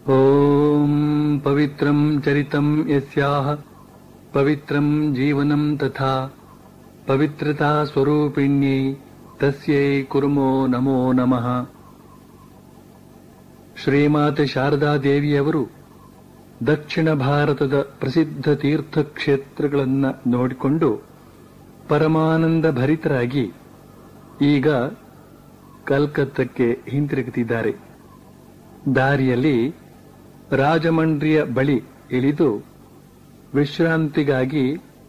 ॐ पवित्रम् चरितम् यस्याः पवित्रम् जीवनम् तथा पवित्रता स्वरूपिण्यै तस्यै कुर्मो नमो ನಮಃ ಶ್ರೀಮಾತೆ ಶಾರದಾ ದೇವಿಯವರು ದಕ್ಷಿಣ ಭಾರತದ ಪ್ರಸಿದ್ಧ ತೀರ್ಥಕ್ಷೇತ್ರಗಳನ್ನ ನೋಡಿಕೊಂಡು ಪರಮಾನಂದ ಭರಿತರಾಗಿ ಈಗ ಕಲ್ಕತ್ತಕ್ಕೆ ಹಿಂತಿರುಗುತ್ತಿದ್ದಾರೆ ದಾರಿಯಲ್ಲಿ ರಾಜಮಂಡ್ರಿಯ ಬಳಿ ಇಳಿದು ವಿಶ್ರಾಂತಿಗಾಗಿ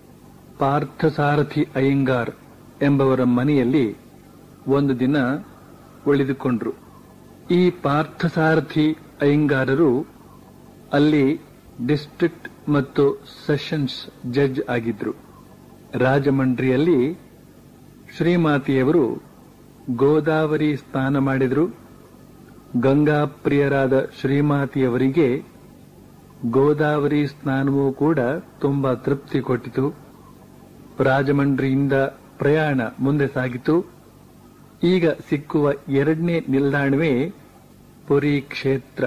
ಪಾರ್ಥಸಾರಥಿ ಅಯ್ಯಂಗಾರ್ ಎಂಬವರ ಮನೆಯಲ್ಲಿ ಒಂದು ದಿನ ಉಳಿದುಕೊಂಡ್ರು ಈ ಪಾರ್ಥಸಾರಥಿ ಅಯ್ಯಂಗಾರರು ಅಲ್ಲಿ ಡಿಸ್ಟ್ರಿಕ್ಟ್ ಮತ್ತು ಸೆಷನ್ಸ್ ಜಡ್ಜ್ ಆಗಿದ್ರು ರಾಜಮಂಡ್ರಿಯಲ್ಲಿ ಶ್ರೀಮಾತೆಯವರು ಗೋದಾವರಿ ಸ್ನಾನ ಮಾಡಿದ್ರು ಗಂಗಾಪ್ರಿಯರಾದ ಶ್ರೀಮಾತೆಯವರಿಗೆ ಗೋದಾವರಿ ಸ್ನಾನವೂ ಕೂಡ ತುಂಬಾ ತೃಪ್ತಿ ಕೊಟ್ಟಿತು ರಾಜಮಂಡ್ರಿಯಿಂದ ಪ್ರಯಾಣ ಮುಂದೆ ಸಾಗಿತು ಈಗ ಸಿಕ್ಕುವ ಎರಡನೇ ನಿಲ್ದಾಣವೇ ಪುರಿ ಕ್ಷೇತ್ರ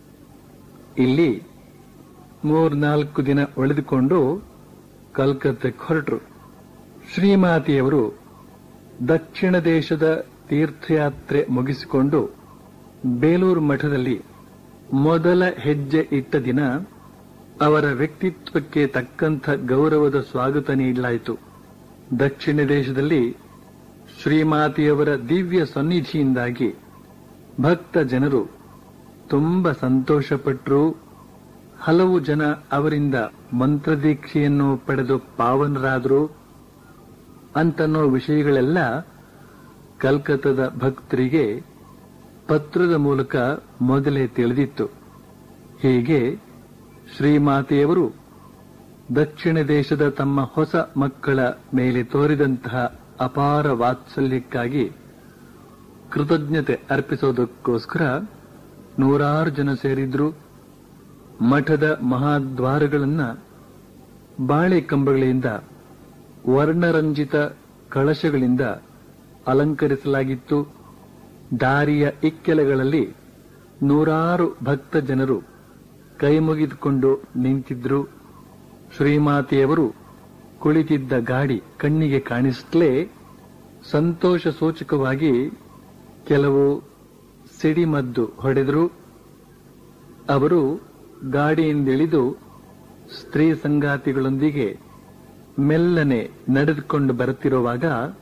ಇಲ್ಲಿ ಮೂರ್ನಾಲ್ಕು ದಿನ ಉಳಿದುಕೊಂಡು ಕಲ್ಕತ್ತಕ್ಕೆ ಹೊರಟರು ಶ್ರೀಮಾತೆಯವರು ದಕ್ಷಿಣ ದೇಶದ ತೀರ್ಥಯಾತ್ರೆ ಮುಗಿಸಿಕೊಂಡು ಬೇಲೂರು ಮಠದಲ್ಲಿ ಮೊದಲ ಹೆಜ್ಜೆ ಇಟ್ಟ ದಿನ ಅವರ ವ್ಯಕ್ತಿತ್ವಕ್ಕೆ ತಕ್ಕಂಥ ಗೌರವದ ಸ್ವಾಗತ ನೀಡಲಾಯಿತು ದಕ್ಷಿಣ ದೇಶದಲ್ಲಿ ಶ್ರೀಮಾತೆಯವರ ದಿವ್ಯ ಸನ್ನಿಧಿಯಿಂದಾಗಿ ಭಕ್ತ ಜನರು ತುಂಬ ಸಂತೋಷಪಟ್ಟರು ಹಲವು ಜನ ಅವರಿಂದ ಮಂತ್ರದೀಕ್ಷೆಯನ್ನು ಪಡೆದು ಪಾವನರಾದರು ಅಂತನ್ನೋ ವಿಷಯಗಳೆಲ್ಲ ಕಲ್ಕತ್ತದ ಭಕ್ತರಿಗೆ ಪತ್ರದ ಮೂಲಕ ಮೊದಲೇ ತಿಳಿದಿತ್ತು ಹೀಗೆ ಶ್ರೀಮಾತೆಯವರು ದಕ್ಷಿಣ ದೇಶದ ತಮ್ಮ ಹೊಸ ಮಕ್ಕಳ ಮೇಲೆ ತೋರಿದಂತಹ ಅಪಾರ ವಾತ್ಸಲ್ಯಕ್ಕಾಗಿ ಕೃತಜ್ಞತೆ ಅರ್ಪಿಸೋದಕ್ಕೋಸ್ಕರ ನೂರಾರು ಜನ ಸೇರಿದ್ರು ಮಠದ ಮಹಾದ್ವಾರಗಳನ್ನ ಬಾಳೆ ಕಂಬಗಳಿಂದ ವರ್ಣರಂಜಿತ ಕಳಶಗಳಿಂದ ಅಲಂಕರಿಸಲಾಗಿತ್ತು ದಾರಿಯ ಇಕ್ಕೆಲಗಳಲ್ಲಿ ನೂರಾರು ಭಕ್ತ ಜನರು ಕೈಮುಗಿದುಕೊಂಡು ನಿಂತಿದ್ರು ಶ್ರೀಮಾತೆಯವರು ಕುಳಿತಿದ್ದ ಗಾಡಿ ಕಣ್ಣಿಗೆ ಕಾಣಿಸುತ್ತಲೇ ಸಂತೋಷ ಸೂಚಕವಾಗಿ ಕೆಲವು ಸಿಡಿಮದ್ದು ಹೊಡೆದರು ಅವರು ಗಾಡಿಯಿಂದಿಳಿದು ಸ್ತ್ರೀ ಸಂಗಾತಿಗಳೊಂದಿಗೆ ಮೆಲ್ಲನೆ ನಡೆದುಕೊಂಡು ಬರುತ್ತಿರುವಾಗ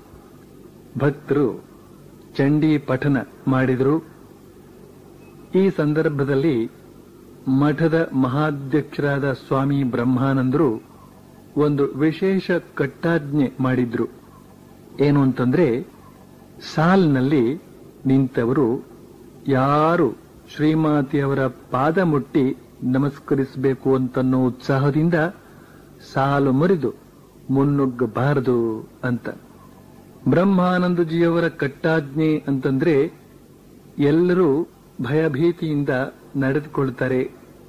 ಭಕ್ತರು ಚಂಡಿ ಪಠನ ಮಾಡಿದರು ಈ ಸಂದರ್ಭದಲ್ಲಿ ಮಠದ ಮಹಾಧ್ಯಕ್ಷರಾದ ಸ್ವಾಮಿ ಬ್ರಹ್ಮಾನಂದರು ಒಂದು ವಿಶೇಷ ಕಟ್ಟಾಜ್ಞೆ ಮಾಡಿದ್ರು ಏನು ಅಂತಂದ್ರೆ ಸಾಲ್ನಲ್ಲಿ ನಿಂತವರು ಯಾರು ಶ್ರೀಮಾತೆಯವರ ಪಾದ ಮುಟ್ಟಿ ನಮಸ್ಕರಿಸಬೇಕು ಅಂತನ್ನೋ ಉತ್ಸಾಹದಿಂದ ಸಾಲು ಮುರಿದು ಮುನ್ನುಗ್ಗಬಾರದು ಅಂತ ಬ್ರಹ್ಮಾನಂದಜಿಯವರ ಕಟ್ಟಾಜ್ಞೆ ಅಂತಂದ್ರೆ ಎಲ್ಲರೂ ಭಯಭೀತಿಯಿಂದ ನಡೆದುಕೊಳ್ತಾರೆ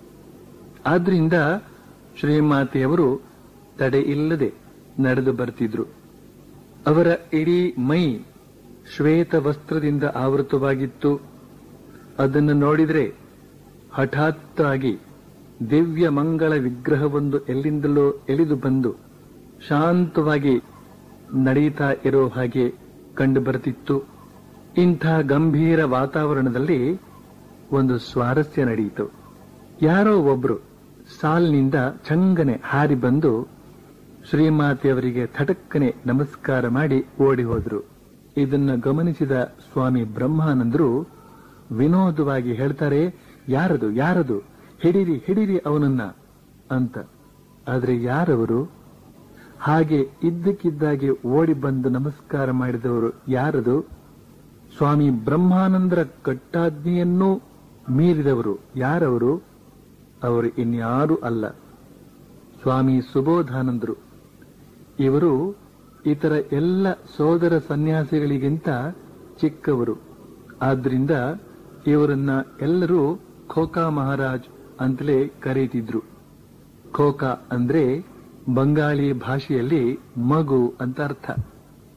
ಆದ್ರಿಂದ ಶ್ರೀಮಾತೆಯವರು ತಡೆ ಇಲ್ಲದೆ ನಡೆದು ಬರ್ತಿದ್ರು ಅವರ ಇಡೀ ಮೈ ಶ್ವೇತ ವಸ್ತ್ರದಿಂದ ಆವೃತವಾಗಿತ್ತು ಅದನ್ನು ನೋಡಿದ್ರೆ ಹಠಾತ್ತಾಗಿ ದಿವ್ಯ ಮಂಗಳ ವಿಗ್ರಹವೊಂದು ಎಲ್ಲಿಂದಲೋ ಎಳಿದು ಬಂದು ಶಾಂತವಾಗಿ ನಡೆಯುತ್ತಾ ಇರೋ ಹಾಗೆ ಕಂಡು ಬರ್ತಿತ್ತು ಇಂಥ ಗಂಭೀರ ವಾತಾವರಣದಲ್ಲಿ ಒಂದು ಸ್ವಾರಸ್ಯ ನಡೆಯಿತು ಯಾರೋ ಒಬ್ರು ಸಾಲ್ನಿಂದ ಚಂಗನೆ ಹಾರಿ ಬಂದು ಶ್ರೀಮಾತೆಯವರಿಗೆ ಥಟಕ್ಕನೆ ನಮಸ್ಕಾರ ಮಾಡಿ ಓಡಿ ಹೋದ್ರು ಇದನ್ನ ಗಮನಿಸಿದ ಸ್ವಾಮಿ ಬ್ರಹ್ಮಾನಂದರು ವಿನೋದವಾಗಿ ಹೇಳ್ತಾರೆ ಯಾರದು ಯಾರದು ಹಿಡಿರಿ ಹಿಡಿರಿ ಅವನನ್ನ ಅಂತ ಆದ್ರೆ ಯಾರವರು ಹಾಗೆ ಇದ್ದಕ್ಕಿದ್ದಾಗೆ ಓಡಿ ಬಂದು ನಮಸ್ಕಾರ ಮಾಡಿದವರು ಯಾರದು ಸ್ವಾಮಿ ಬ್ರಹ್ಮಾನಂದರ ಕಟ್ಟಾಜ್ಞೆಯನ್ನೂ ಮೀರಿದವರು ಯಾರವರು ಅವರು ಇನ್ಯಾರೂ ಅಲ್ಲ ಸ್ವಾಮಿ ಸುಬೋಧಾನಂದರು ಇವರು ಇತರ ಎಲ್ಲ ಸೋದರ ಸನ್ಯಾಸಿಗಳಿಗಿಂತ ಚಿಕ್ಕವರು ಆದ್ರಿಂದ ಇವರನ್ನ ಎಲ್ಲರೂ ಖೋಖಾ ಮಹಾರಾಜ್ ಅಂತಲೇ ಕರೀತಿದ್ರು ಖೋಖಾ ಅಂದ್ರೆ ಬಂಗಾಳಿ ಭಾಷೆಯಲ್ಲಿ ಮಗು ಅಂತ ಅರ್ಥ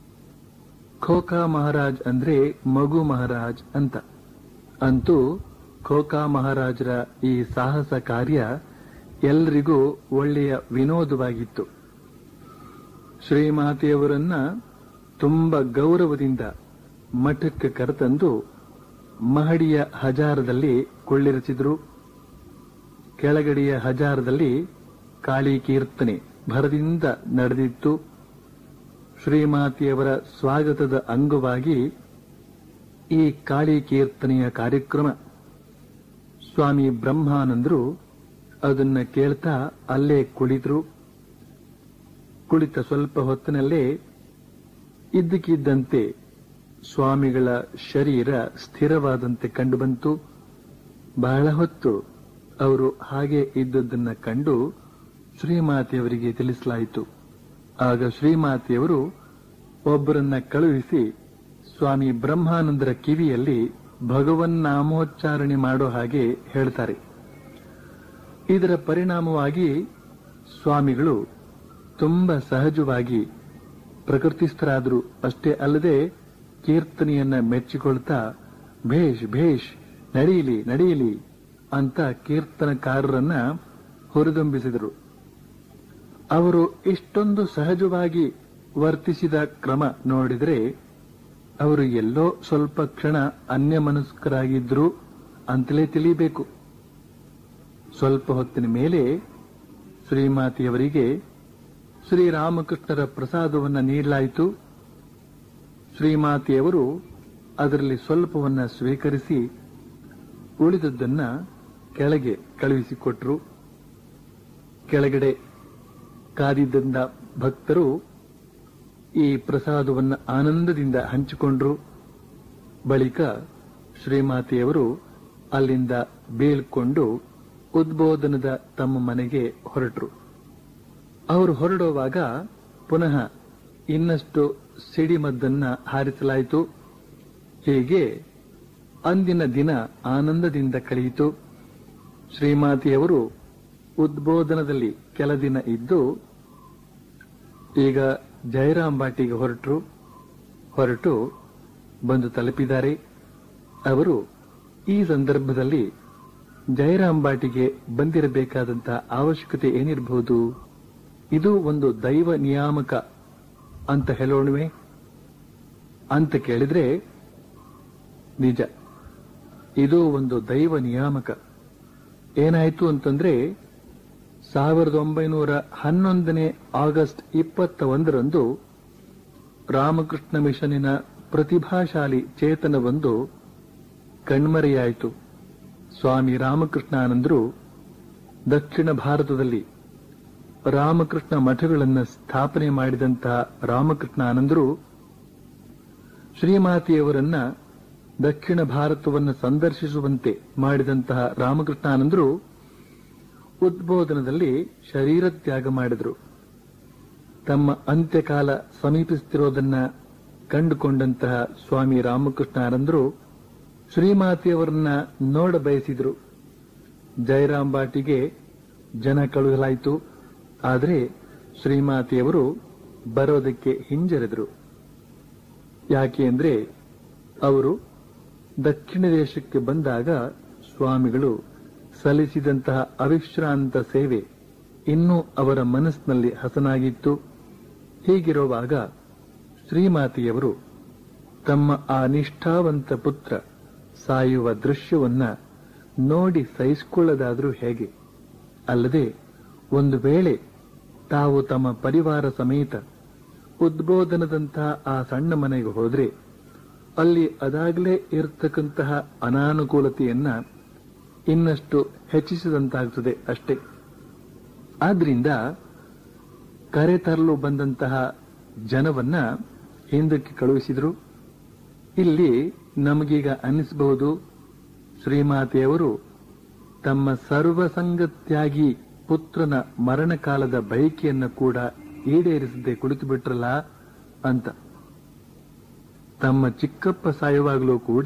ಖೋಖಾ ಮಹಾರಾಜ್ ಅಂದ್ರೆ ಮಗು ಮಹಾರಾಜ್ ಅಂತ ಅಂತೂ ಖೋಖಾ ಮಹಾರಾಜರ ಈ ಸಾಹಸ ಕಾರ್ಯ ಎಲ್ಲರಿಗೂ ಒಳ್ಳೆಯ ವಿನೋದವಾಗಿತ್ತು ಶ್ರೀಮಾತೆಯವರನ್ನ ತುಂಬ ಗೌರವದಿಂದ ಮಠಕ್ಕೆ ಕರೆತಂದು ಮಹಡಿಯ ಹಜಾರದಲ್ಲಿ ಕೊಳ್ಳಿರಿಸಿದ್ರು ಕೆಳಗಡೆಯ ಹಜಾರದಲ್ಲಿ ಕಾಳಿ ಕೀರ್ತನೆ ಭರದಿಂದ ನಡೆದಿತ್ತು ಶ್ರೀಮಾತೆಯವರ ಸ್ವಾಗತದ ಅಂಗವಾಗಿ ಈ ಕಾಳಿ ಕೀರ್ತನೆಯ ಕಾರ್ಯಕ್ರಮ ಸ್ವಾಮಿ ಬ್ರಹ್ಮಾನಂದರು ಅದನ್ನ ಕೇಳ್ತಾ ಅಲ್ಲೇ ಕುಳಿತರು ಕುಳಿತ ಸ್ವಲ್ಪ ಹೊತ್ತಿನಲ್ಲೇ ಇದ್ದಕ್ಕಿದ್ದಂತೆ ಸ್ವಾಮಿಗಳ ಶರೀರ ಸ್ಥಿರವಾದಂತೆ ಕಂಡುಬಂತು ಬಹಳ ಹೊತ್ತು ಅವರು ಹಾಗೆ ಇದ್ದದ್ದನ್ನ ಕಂಡು ಶ್ರೀಮಾತೆಯವರಿಗೆ ತಿಳಿಸಲಾಯಿತು ಆಗ ಶ್ರೀಮಾತೆಯವರು ಒಬ್ಬರನ್ನ ಕಳುಹಿಸಿ ಸ್ವಾಮಿ ಬ್ರಹ್ಮಾನಂದರ ಕಿವಿಯಲ್ಲಿ ಭಗವನ್ ನಾಮೋಚ್ಚಾರಣೆ ಮಾಡೋ ಹಾಗೆ ಹೇಳ್ತಾರೆ ಇದರ ಪರಿಣಾಮವಾಗಿ ಸ್ವಾಮಿಗಳು ತುಂಬ ಸಹಜವಾಗಿ ಪ್ರಕೃತಿಸ್ಥರಾದರು ಅಷ್ಟೇ ಅಲ್ಲದೆ ಕೀರ್ತನೆಯನ್ನ ಮೆಚ್ಚಿಕೊಳ್ತಾ ಭೇಷ್ ಭೇಷ್ ನಡೆಯಲಿ ನಡೆಯಲಿ ಅಂತ ಕೀರ್ತನಕಾರರನ್ನ ಹುರಿದುಂಬಿಸಿದರು ಅವರು ಇಷ್ಟೊಂದು ಸಹಜವಾಗಿ ವರ್ತಿಸಿದ ಕ್ರಮ ನೋಡಿದರೆ ಅವರು ಎಲ್ಲೋ ಸ್ವಲ್ಪ ಕ್ಷಣ ಅನ್ಯಮನಸ್ಕರಾಗಿದ್ರು ಅಂತಲೇ ತಿಳಿಬೇಕು ಸ್ವಲ್ಪ ಹೊತ್ತಿನ ಮೇಲೆ ಶ್ರೀಮಾತೆಯವರಿಗೆ ಶ್ರೀರಾಮಕೃಷ್ಣರ ಪ್ರಸಾದವನ್ನ ನೀಡಲಾಯಿತು ಶ್ರೀಮಾತೆಯವರು ಅದರಲ್ಲಿ ಸ್ವಲ್ಪವನ್ನ ಸ್ವೀಕರಿಸಿ ಉಳಿದದ್ದನ್ನ ಕೆಳಗೆ ಕಳುಹಿಸಿಕೊಟ್ರು ಕೆಳಗಡೆ ಕಾದಿದ್ದಂದ ಭಕ್ತರು ಈ ಪ್ರಸಾದವನ್ನು ಆನಂದದಿಂದ ಹಂಚಿಕೊಂಡ್ರು ಬಳಿಕ ಶ್ರೀಮಾತೆಯವರು ಅಲ್ಲಿಂದ ಬೀಳ್ಕೊಂಡು ಉದ್ಬೋಧನದ ತಮ್ಮ ಮನೆಗೆ ಹೊರಟರು ಅವರು ಹೊರಡುವಾಗ ಪುನಃ ಇನ್ನಷ್ಟು ಸಿಡಿಮದ್ದನ್ನ ಹಾರಿಸಲಾಯಿತು ಹೀಗೆ ಅಂದಿನ ದಿನ ಆನಂದದಿಂದ ಕಳೆಯಿತು ಶ್ರೀಮಾತೆಯವರು ಉದ್ಬೋಧನದಲ್ಲಿ ಕೆಲ ದಿನ ಇದ್ದು ಈಗ ಜಯರಾಮ್ ಬಾಟಿಗೆ ಹೊರಟರು ಹೊರಟು ಬಂದು ತಲುಪಿದ್ದಾರೆ ಅವರು ಈ ಸಂದರ್ಭದಲ್ಲಿ ಜಯರಾಮ್ ಬಾಟಿಗೆ ಬಂದಿರಬೇಕಾದಂತ ಅವಶ್ಯಕತೆ ಏನಿರಬಹುದು ಇದು ಒಂದು ದೈವ ನಿಯಾಮಕ ಅಂತ ಹೇಳೋಣವೆ ಅಂತ ಕೇಳಿದ್ರೆ ನಿಜ ಇದು ಒಂದು ದೈವ ನಿಯಾಮಕ ಏನಾಯ್ತು ಅಂತಂದ್ರೆ ಸಾವಿರದ ಒಂಬೈನೂರ ಹನ್ನೊಂದನೇ ಆಗಸ್ಟ್ ಇಪ್ಪತ್ತ ಒಂದರಂದು ರಾಮಕೃಷ್ಣ ಮಿಷನಿನ ಪ್ರತಿಭಾಶಾಲಿ ಚೇತನವೊಂದು ಕಣ್ಮರೆಯಾಯಿತು ಸ್ವಾಮಿ ರಾಮಕೃಷ್ಣಾನಂದರು ದಕ್ಷಿಣ ಭಾರತದಲ್ಲಿ ರಾಮಕೃಷ್ಣ ಮಠಗಳನ್ನು ಸ್ಥಾಪನೆ ಮಾಡಿದಂತಹ ರಾಮಕೃಷ್ಣಾನಂದರು ಶ್ರೀಮಾತೆಯವರನ್ನ ದಕ್ಷಿಣ ಭಾರತವನ್ನು ಸಂದರ್ಶಿಸುವಂತೆ ಮಾಡಿದಂತಹ ರಾಮಕೃಷ್ಣಾನಂದರು ಉದ್ಬೋಧನದಲ್ಲಿ ಶರೀರ ತ್ಯಾಗ ಮಾಡಿದರು ತಮ್ಮ ಅಂತ್ಯಕಾಲ ಸಮೀಪಿಸುತ್ತಿರೋದನ್ನ ಕಂಡುಕೊಂಡಂತಹ ಸ್ವಾಮಿ ರಾಮಕೃಷ್ಣಾನಂದರು ಶ್ರೀಮಾತೆಯವರನ್ನ ನೋಡ ಬಯಸಿದರು ಜಯರಾಮ್ ಬಾಟಿಗೆ ಜನ ಕಳುಹಿಸಲಾಯಿತು ಆದರೆ ಶ್ರೀಮಾತೆಯವರು ಬರೋದಕ್ಕೆ ಹಿಂಜರಿದರು ಯಾಕೆ ಅಂದ್ರೆ ಅವರು ದಕ್ಷಿಣ ದೇಶಕ್ಕೆ ಬಂದಾಗ ಸ್ವಾಮಿಗಳು ಸಲ್ಲಿಸಿದಂತಹ ಅವಿಶ್ರಾಂತ ಸೇವೆ ಇನ್ನೂ ಅವರ ಮನಸ್ಸಿನಲ್ಲಿ ಹಸನಾಗಿತ್ತು ಹೀಗಿರುವಾಗ ಶ್ರೀಮಾತೆಯವರು ತಮ್ಮ ಆ ನಿಷ್ಠಾವಂತ ಪುತ್ರ ಸಾಯುವ ದೃಶ್ಯವನ್ನ ನೋಡಿ ಸಹಿಸಿಕೊಳ್ಳದಾದರೂ ಹೇಗೆ ಅಲ್ಲದೆ ಒಂದು ವೇಳೆ ತಾವು ತಮ್ಮ ಪರಿವಾರ ಸಮೇತ ಉದ್ಬೋಧನದಂತಹ ಆ ಸಣ್ಣ ಮನೆಗೆ ಹೋದ್ರೆ ಅಲ್ಲಿ ಅದಾಗಲೇ ಇರತಕ್ಕಂತಹ ಅನಾನುಕೂಲತೆಯನ್ನ ಇನ್ನಷ್ಟು ಹೆಚ್ಚಿಸಿದಂತಾಗುತ್ತದೆ ಅಷ್ಟೇ ಆದ್ರಿಂದ ಕರೆ ತರಲು ಬಂದಂತಹ ಜನವನ್ನ ಹಿಂದಕ್ಕೆ ಕಳುಹಿಸಿದ್ರು ಇಲ್ಲಿ ನಮಗೀಗ ಅನಿಸಬಹುದು ಶ್ರೀಮಾತೆಯವರು ತಮ್ಮ ಸರ್ವಸಂಗತ್ಯಾಗಿ ಪುತ್ರನ ಮರಣಕಾಲದ ಬಯಕೆಯನ್ನು ಕೂಡ ಈಡೇರಿಸದೆ ಕುಳಿತು ಬಿಟ್ರಲ್ಲ ಅಂತ ತಮ್ಮ ಚಿಕ್ಕಪ್ಪ ಸಾಯುವಾಗಲೂ ಕೂಡ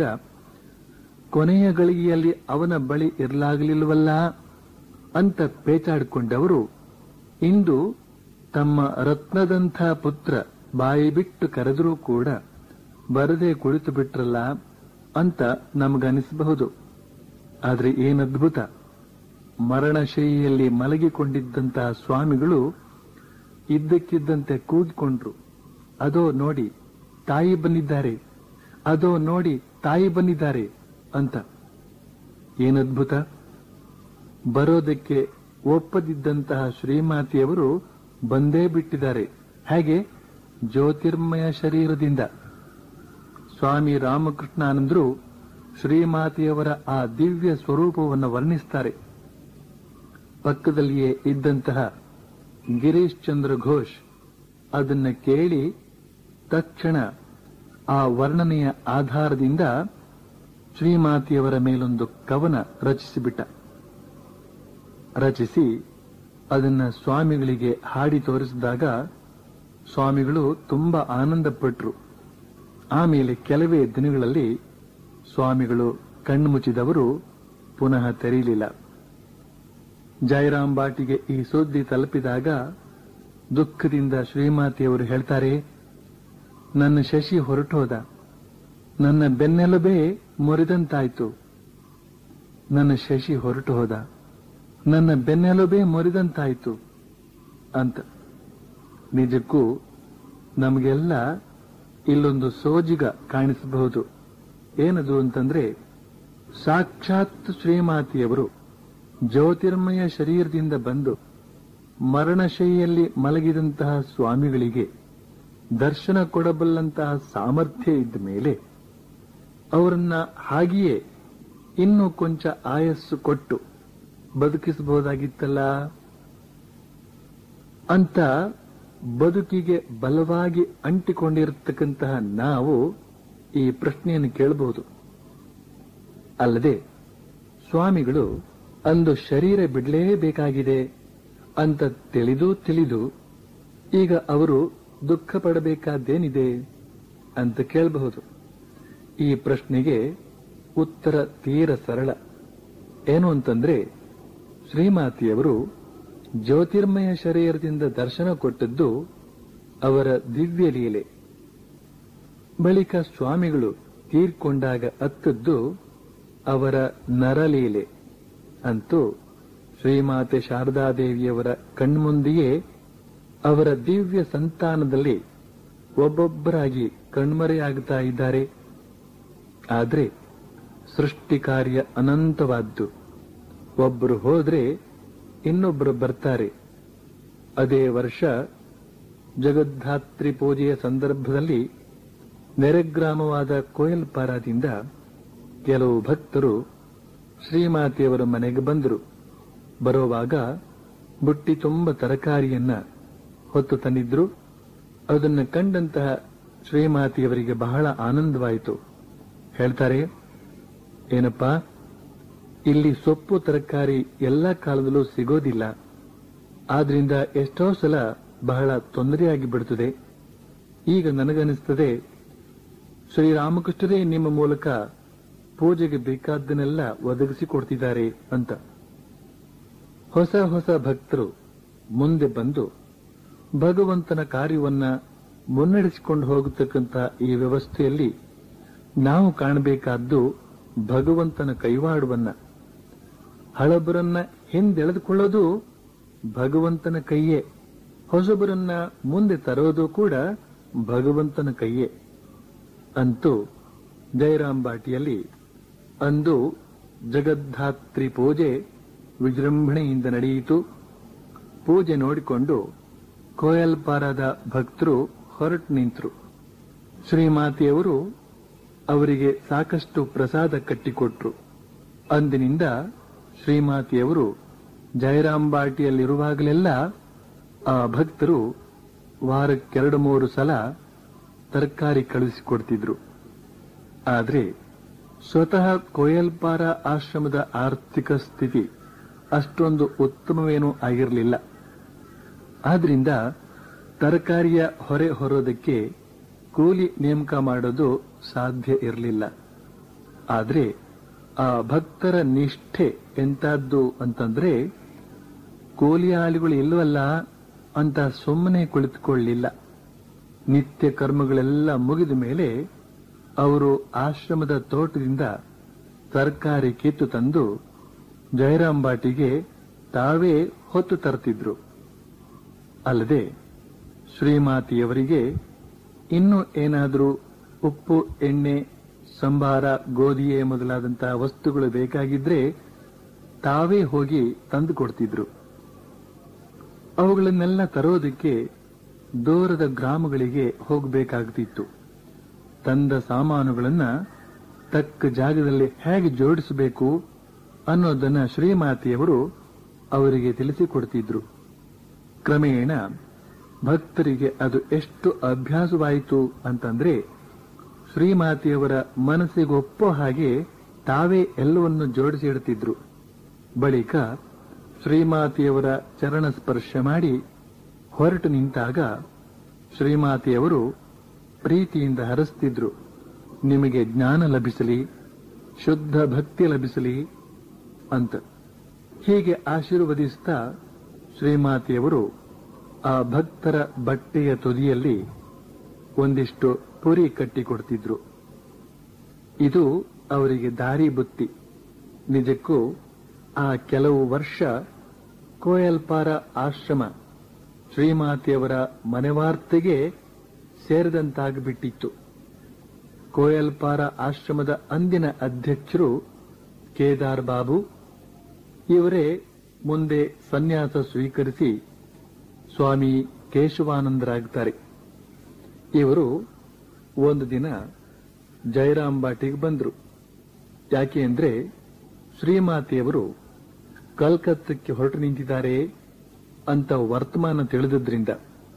ಕೊನೆಯ ಗಳಿಗೆಯಲ್ಲಿ ಅವನ ಬಳಿ ಇರಲಾಗಲಿಲ್ವಲ್ಲ ಅಂತ ಪೇಚಾಡಿಕೊಂಡವರು ಇಂದು ತಮ್ಮ ರತ್ನದಂಥ ಪುತ್ರ ಬಾಯಿ ಬಿಟ್ಟು ಕರೆದರೂ ಕೂಡ ಬರದೆ ಕುಳಿತು ಬಿಟ್ರಲ್ಲ ಅಂತ ನಮಗನಿಸಬಹುದು ಆದರೆ ಏನದ್ಭುತ ಮರಣಶೈಲಿಯಲ್ಲಿ ಮಲಗಿಕೊಂಡಿದ್ದಂತಹ ಸ್ವಾಮಿಗಳು ಇದ್ದಕ್ಕಿದ್ದಂತೆ ಕೂಗಿಕೊಂಡ್ರು ಅದೋ ನೋಡಿ ತಾಯಿ ಬಂದಿದ್ದಾರೆ ಅದೋ ನೋಡಿ ತಾಯಿ ಬಂದಿದ್ದಾರೆ ಅಂತ ಏನದ್ಭುತ ಬರೋದಕ್ಕೆ ಒಪ್ಪದಿದ್ದಂತಹ ಶ್ರೀಮಾತೆಯವರು ಬಂದೇ ಬಿಟ್ಟಿದ್ದಾರೆ ಹೇಗೆ ಜ್ಯೋತಿರ್ಮಯ ಶರೀರದಿಂದ ಸ್ವಾಮಿ ರಾಮಕೃಷ್ಣಾನಂದರು ಶ್ರೀಮಾತೆಯವರ ಆ ದಿವ್ಯ ಸ್ವರೂಪವನ್ನು ವರ್ಣಿಸ್ತಾರೆ ಪಕ್ಕದಲ್ಲಿಯೇ ಇದ್ದಂತಹ ಗಿರೀಶ್ ಚಂದ್ರ ಘೋಷ್ ಅದನ್ನ ಕೇಳಿ ತಕ್ಷಣ ಆ ವರ್ಣನೆಯ ಆಧಾರದಿಂದ ಶ್ರೀಮಾತೆಯವರ ಮೇಲೊಂದು ಕವನ ರಚಿಸಿಬಿಟ್ಟ ರಚಿಸಿ ಅದನ್ನ ಸ್ವಾಮಿಗಳಿಗೆ ಹಾಡಿ ತೋರಿಸಿದಾಗ ಸ್ವಾಮಿಗಳು ತುಂಬಾ ಆನಂದಪಟ್ಟರು ಆಮೇಲೆ ಕೆಲವೇ ದಿನಗಳಲ್ಲಿ ಸ್ವಾಮಿಗಳು ಕಣ್ಮುಚ್ಚಿದವರು ಪುನಃ ತೆರೀಲಿಲ್ಲ ಜಯರಾಮ್ ಬಾಟಿಗೆ ಈ ಸುದ್ದಿ ತಲುಪಿದಾಗ ದುಃಖದಿಂದ ಶ್ರೀಮಾತೆಯವರು ಹೇಳ್ತಾರೆ ನನ್ನ ಶಶಿ ಹೊರಟೋದ ನನ್ನ ಬೆನ್ನೆಲುಬೇ ಮುರಿದಂತಾಯ್ತು ನನ್ನ ಶಶಿ ಹೊರಟು ಹೋದ ನನ್ನ ಬೆನ್ನೆಲುಬೇ ಮುರಿದಂತಾಯ್ತು ಅಂತ ನಿಜಕ್ಕೂ ನಮಗೆಲ್ಲ ಇಲ್ಲೊಂದು ಸೋಜಿಗ ಕಾಣಿಸಬಹುದು ಏನದು ಅಂತಂದ್ರೆ ಸಾಕ್ಷಾತ್ ಶ್ರೀಮಾತೆಯವರು ಜ್ಯೋತಿರ್ಮಯ ಶರೀರದಿಂದ ಬಂದು ಮರಣಶೈಯಲ್ಲಿ ಮಲಗಿದಂತಹ ಸ್ವಾಮಿಗಳಿಗೆ ದರ್ಶನ ಕೊಡಬಲ್ಲಂತಹ ಸಾಮರ್ಥ್ಯ ಇದ್ದ ಮೇಲೆ ಅವರನ್ನ ಹಾಗೆಯೇ ಇನ್ನೂ ಕೊಂಚ ಆಯಸ್ಸು ಕೊಟ್ಟು ಬದುಕಿಸಬಹುದಾಗಿತ್ತಲ್ಲ ಅಂತ ಬದುಕಿಗೆ ಬಲವಾಗಿ ಅಂಟಿಕೊಂಡಿರತಕ್ಕಂತಹ ನಾವು ಈ ಪ್ರಶ್ನೆಯನ್ನು ಕೇಳಬಹುದು ಅಲ್ಲದೆ ಸ್ವಾಮಿಗಳು ಅಂದು ಶರೀರ ಬಿಡಲೇಬೇಕಾಗಿದೆ ಅಂತ ತಿಳಿದು ತಿಳಿದು ಈಗ ಅವರು ದುಃಖ ಪಡಬೇಕಾದ್ದೇನಿದೆ ಅಂತ ಕೇಳಬಹುದು ಈ ಪ್ರಶ್ನೆಗೆ ಉತ್ತರ ತೀರ ಸರಳ ಏನು ಅಂತಂದ್ರೆ ಶ್ರೀಮಾತೆಯವರು ಜ್ಯೋತಿರ್ಮಯ ಶರೀರದಿಂದ ದರ್ಶನ ಕೊಟ್ಟದ್ದು ಅವರ ದಿವ್ಯ ಲೀಲೆ ಬಳಿಕ ಸ್ವಾಮಿಗಳು ತೀರ್ಕೊಂಡಾಗ ಅತ್ತದ್ದು ಅವರ ನರಲೀಲೆ ಅಂತೂ ಶ್ರೀಮಾತೆ ಶಾರದಾದೇವಿಯವರ ಕಣ್ಮುಂದೆಯೇ ಅವರ ದಿವ್ಯ ಸಂತಾನದಲ್ಲಿ ಒಬ್ಬೊಬ್ಬರಾಗಿ ಕಣ್ಮರೆಯಾಗುತ್ತಾ ಇದ್ದಾರೆ ಆದ್ರೆ ಸೃಷ್ಟಿ ಕಾರ್ಯ ಅನಂತವಾದ್ದು ಒಬ್ಬರು ಹೋದ್ರೆ ಇನ್ನೊಬ್ಬರು ಬರ್ತಾರೆ ಅದೇ ವರ್ಷ ಜಗದ್ಧಾತ್ರಿ ಪೂಜೆಯ ಸಂದರ್ಭದಲ್ಲಿ ನೆರೆಗ್ರಾಮವಾದ ಕೋಯಲ್ಪಾರದಿಂದ ಕೆಲವು ಭಕ್ತರು ಶ್ರೀಮಾತೆಯವರ ಮನೆಗೆ ಬಂದರು ಬರುವಾಗ ಬುಟ್ಟಿ ತುಂಬ ತರಕಾರಿಯನ್ನ ಹೊತ್ತು ತಂದಿದ್ರು ಅದನ್ನ ಕಂಡಂತಹ ಶ್ರೀಮಾತೆಯವರಿಗೆ ಬಹಳ ಆನಂದವಾಯಿತು ಹೇಳ್ತಾರೆ ಏನಪ್ಪಾ ಇಲ್ಲಿ ಸೊಪ್ಪು ತರಕಾರಿ ಎಲ್ಲ ಕಾಲದಲ್ಲೂ ಸಿಗೋದಿಲ್ಲ ಆದ್ರಿಂದ ಎಷ್ಟೋ ಸಲ ಬಹಳ ತೊಂದರೆಯಾಗಿ ಬಿಡುತ್ತದೆ ಈಗ ನನಗನಿಸ್ತದೆ ಶ್ರೀರಾಮಕೃಷ್ಣರೇ ನಿಮ್ಮ ಮೂಲಕ ಪೂಜೆಗೆ ಬೇಕಾದ್ದನ್ನೆಲ್ಲ ಒದಗಿಸಿಕೊಡ್ತಿದ್ದಾರೆ ಅಂತ ಹೊಸ ಹೊಸ ಭಕ್ತರು ಮುಂದೆ ಬಂದು ಭಗವಂತನ ಕಾರ್ಯವನ್ನ ಮುನ್ನಡೆಸಿಕೊಂಡು ಹೋಗತಕ್ಕಂಥ ಈ ವ್ಯವಸ್ಥೆಯಲ್ಲಿ ನಾವು ಕಾಣಬೇಕಾದ್ದು ಭಗವಂತನ ಕೈವಾಡವನ್ನ ಹಳಬರನ್ನ ಹಿಂದೆಳೆದುಕೊಳ್ಳೋದು ಭಗವಂತನ ಕೈಯೇ ಹೊಸಬರನ್ನ ಮುಂದೆ ತರೋದು ಕೂಡ ಭಗವಂತನ ಕೈಯೇ ಅಂತೂ ಜಯರಾಮ್ ಬಾಟಿಯಲ್ಲಿ ಅಂದು ಜಗದ್ಧಾತ್ರಿ ಪೂಜೆ ವಿಜೃಂಭಣೆಯಿಂದ ನಡೆಯಿತು ಪೂಜೆ ನೋಡಿಕೊಂಡು ಕೋಯಲ್ಪಾರದ ಭಕ್ತರು ಹೊರಟು ನಿಂತರು ಶ್ರೀಮಾತೆಯವರು ಅವರಿಗೆ ಸಾಕಷ್ಟು ಪ್ರಸಾದ ಕಟ್ಟಿಕೊಟ್ರು ಅಂದಿನಿಂದ ಶ್ರೀಮಾತೆಯವರು ಜಯರಾಂಬಾಟಿಯಲ್ಲಿರುವಾಗಲೆಲ್ಲ ಆ ಭಕ್ತರು ವಾರಕ್ಕೆರಡು ಮೂರು ಸಲ ತರಕಾರಿ ಕಳುಹಿಸಿಕೊಡ್ತಿದ್ರು ಆದ್ರೆ ಸ್ವತಃ ಕೋಯಲ್ಪಾರ ಆಶ್ರಮದ ಆರ್ಥಿಕ ಸ್ಥಿತಿ ಅಷ್ಟೊಂದು ಉತ್ತಮವೇನೂ ಆಗಿರಲಿಲ್ಲ ಆದ್ರಿಂದ ತರಕಾರಿಯ ಹೊರೆ ಹೊರೋದಕ್ಕೆ ಕೂಲಿ ನೇಮಕ ಮಾಡೋದು ಸಾಧ್ಯ ಇರಲಿಲ್ಲ ಆದ್ರೆ ಆ ಭಕ್ತರ ನಿಷ್ಠೆ ಎಂತದ್ದು ಅಂತಂದ್ರೆ ಕೂಲಿ ಆಳುಗಳು ಇಲ್ಲವಲ್ಲ ಅಂತ ಸುಮ್ಮನೆ ಕುಳಿತುಕೊಳ್ಳಲಿಲ್ಲ ನಿತ್ಯ ಕರ್ಮಗಳೆಲ್ಲ ಮುಗಿದ ಮೇಲೆ ಅವರು ಆಶ್ರಮದ ತೋಟದಿಂದ ತರಕಾರಿ ಕಿತ್ತು ತಂದು ಜಯರಾಮ್ ಬಾಟಿಗೆ ತಾವೇ ಹೊತ್ತು ತರ್ತಿದ್ರು ಅಲ್ಲದೆ ಶ್ರೀಮಾತಿಯವರಿಗೆ ಇನ್ನೂ ಏನಾದರೂ ಉಪ್ಪು ಎಣ್ಣೆ ಸಂಬಾರ ಗೋಧಿಯೇ ಮೊದಲಾದಂತಹ ವಸ್ತುಗಳು ಬೇಕಾಗಿದ್ರೆ ತಾವೇ ಹೋಗಿ ತಂದು ಕೊಡ್ತಿದ್ರು ಅವುಗಳನ್ನೆಲ್ಲ ತರೋದಕ್ಕೆ ದೂರದ ಗ್ರಾಮಗಳಿಗೆ ಹೋಗಬೇಕಾಗ್ತಿತ್ತು ತಂದ ಸಾಮಾನುಗಳನ್ನ ತಕ್ಕ ಜಾಗದಲ್ಲಿ ಹೇಗೆ ಜೋಡಿಸಬೇಕು ಅನ್ನೋದನ್ನ ಶ್ರೀಮಾತೆಯವರು ಅವರಿಗೆ ತಿಳಿಸಿಕೊಡ್ತಿದ್ರು ಕ್ರಮೇಣ ಭಕ್ತರಿಗೆ ಅದು ಎಷ್ಟು ಅಭ್ಯಾಸವಾಯಿತು ಅಂತಂದ್ರೆ ಶ್ರೀಮಾತೆಯವರ ಮನಸ್ಸಿಗೊಪ್ಪೋ ಹಾಗೆ ತಾವೇ ಎಲ್ಲವನ್ನು ಜೋಡಿಸಿಡ್ತಿದ್ರು ಬಳಿಕ ಶ್ರೀಮಾತೆಯವರ ಚರಣ ಸ್ಪರ್ಶ ಮಾಡಿ ಹೊರಟು ನಿಂತಾಗ ಶ್ರೀಮಾತೆಯವರು ಪ್ರೀತಿಯಿಂದ ಹರಸ್ತಿದ್ರು ನಿಮಗೆ ಜ್ಞಾನ ಲಭಿಸಲಿ ಶುದ್ಧ ಭಕ್ತಿ ಲಭಿಸಲಿ ಅಂತ ಹೀಗೆ ಆಶೀರ್ವದಿಸ್ತಾ ಶ್ರೀಮಾತೆಯವರು ಆ ಭಕ್ತರ ಬಟ್ಟೆಯ ತುದಿಯಲ್ಲಿ ಒಂದಿಷ್ಟು ಪುರಿ ಕಟ್ಟಿಕೊಡ್ತಿದ್ರು ಇದು ಅವರಿಗೆ ದಾರಿ ಬುತ್ತಿ ನಿಜಕ್ಕೂ ಆ ಕೆಲವು ವರ್ಷ ಕೋಯಲ್ಪಾರ ಆಶ್ರಮ ಶ್ರೀಮಾತೆಯವರ ಮನೆವಾರ್ತೆಗೆ ಸೇರಿದಂತಾಗಿಬಿಟ್ಟಿತ್ತು ಕೋಯಲ್ಪಾರ ಆಶ್ರಮದ ಅಂದಿನ ಅಧ್ಯಕ್ಷರು ಕೇದಾರ್ ಬಾಬು ಇವರೇ ಮುಂದೆ ಸನ್ಯಾಸ ಸ್ವೀಕರಿಸಿ ಸ್ವಾಮಿ ಕೇಶವಾನಂದರಾಗ್ತಾರೆ ಇವರು ಒಂದು ದಿನ ಜಯರಾಮ್ ಬಾಟಿಗೆ ಬಂದರು ಯಾಕೆ ಅಂದ್ರೆ ಶ್ರೀಮಾತೆಯವರು ಕಲ್ಕತ್ತಕ್ಕೆ ಹೊರಟು ನಿಂತಿದ್ದಾರೆ ಅಂತ ವರ್ತಮಾನ ತಿಳಿದಿದ್ರಿಂದ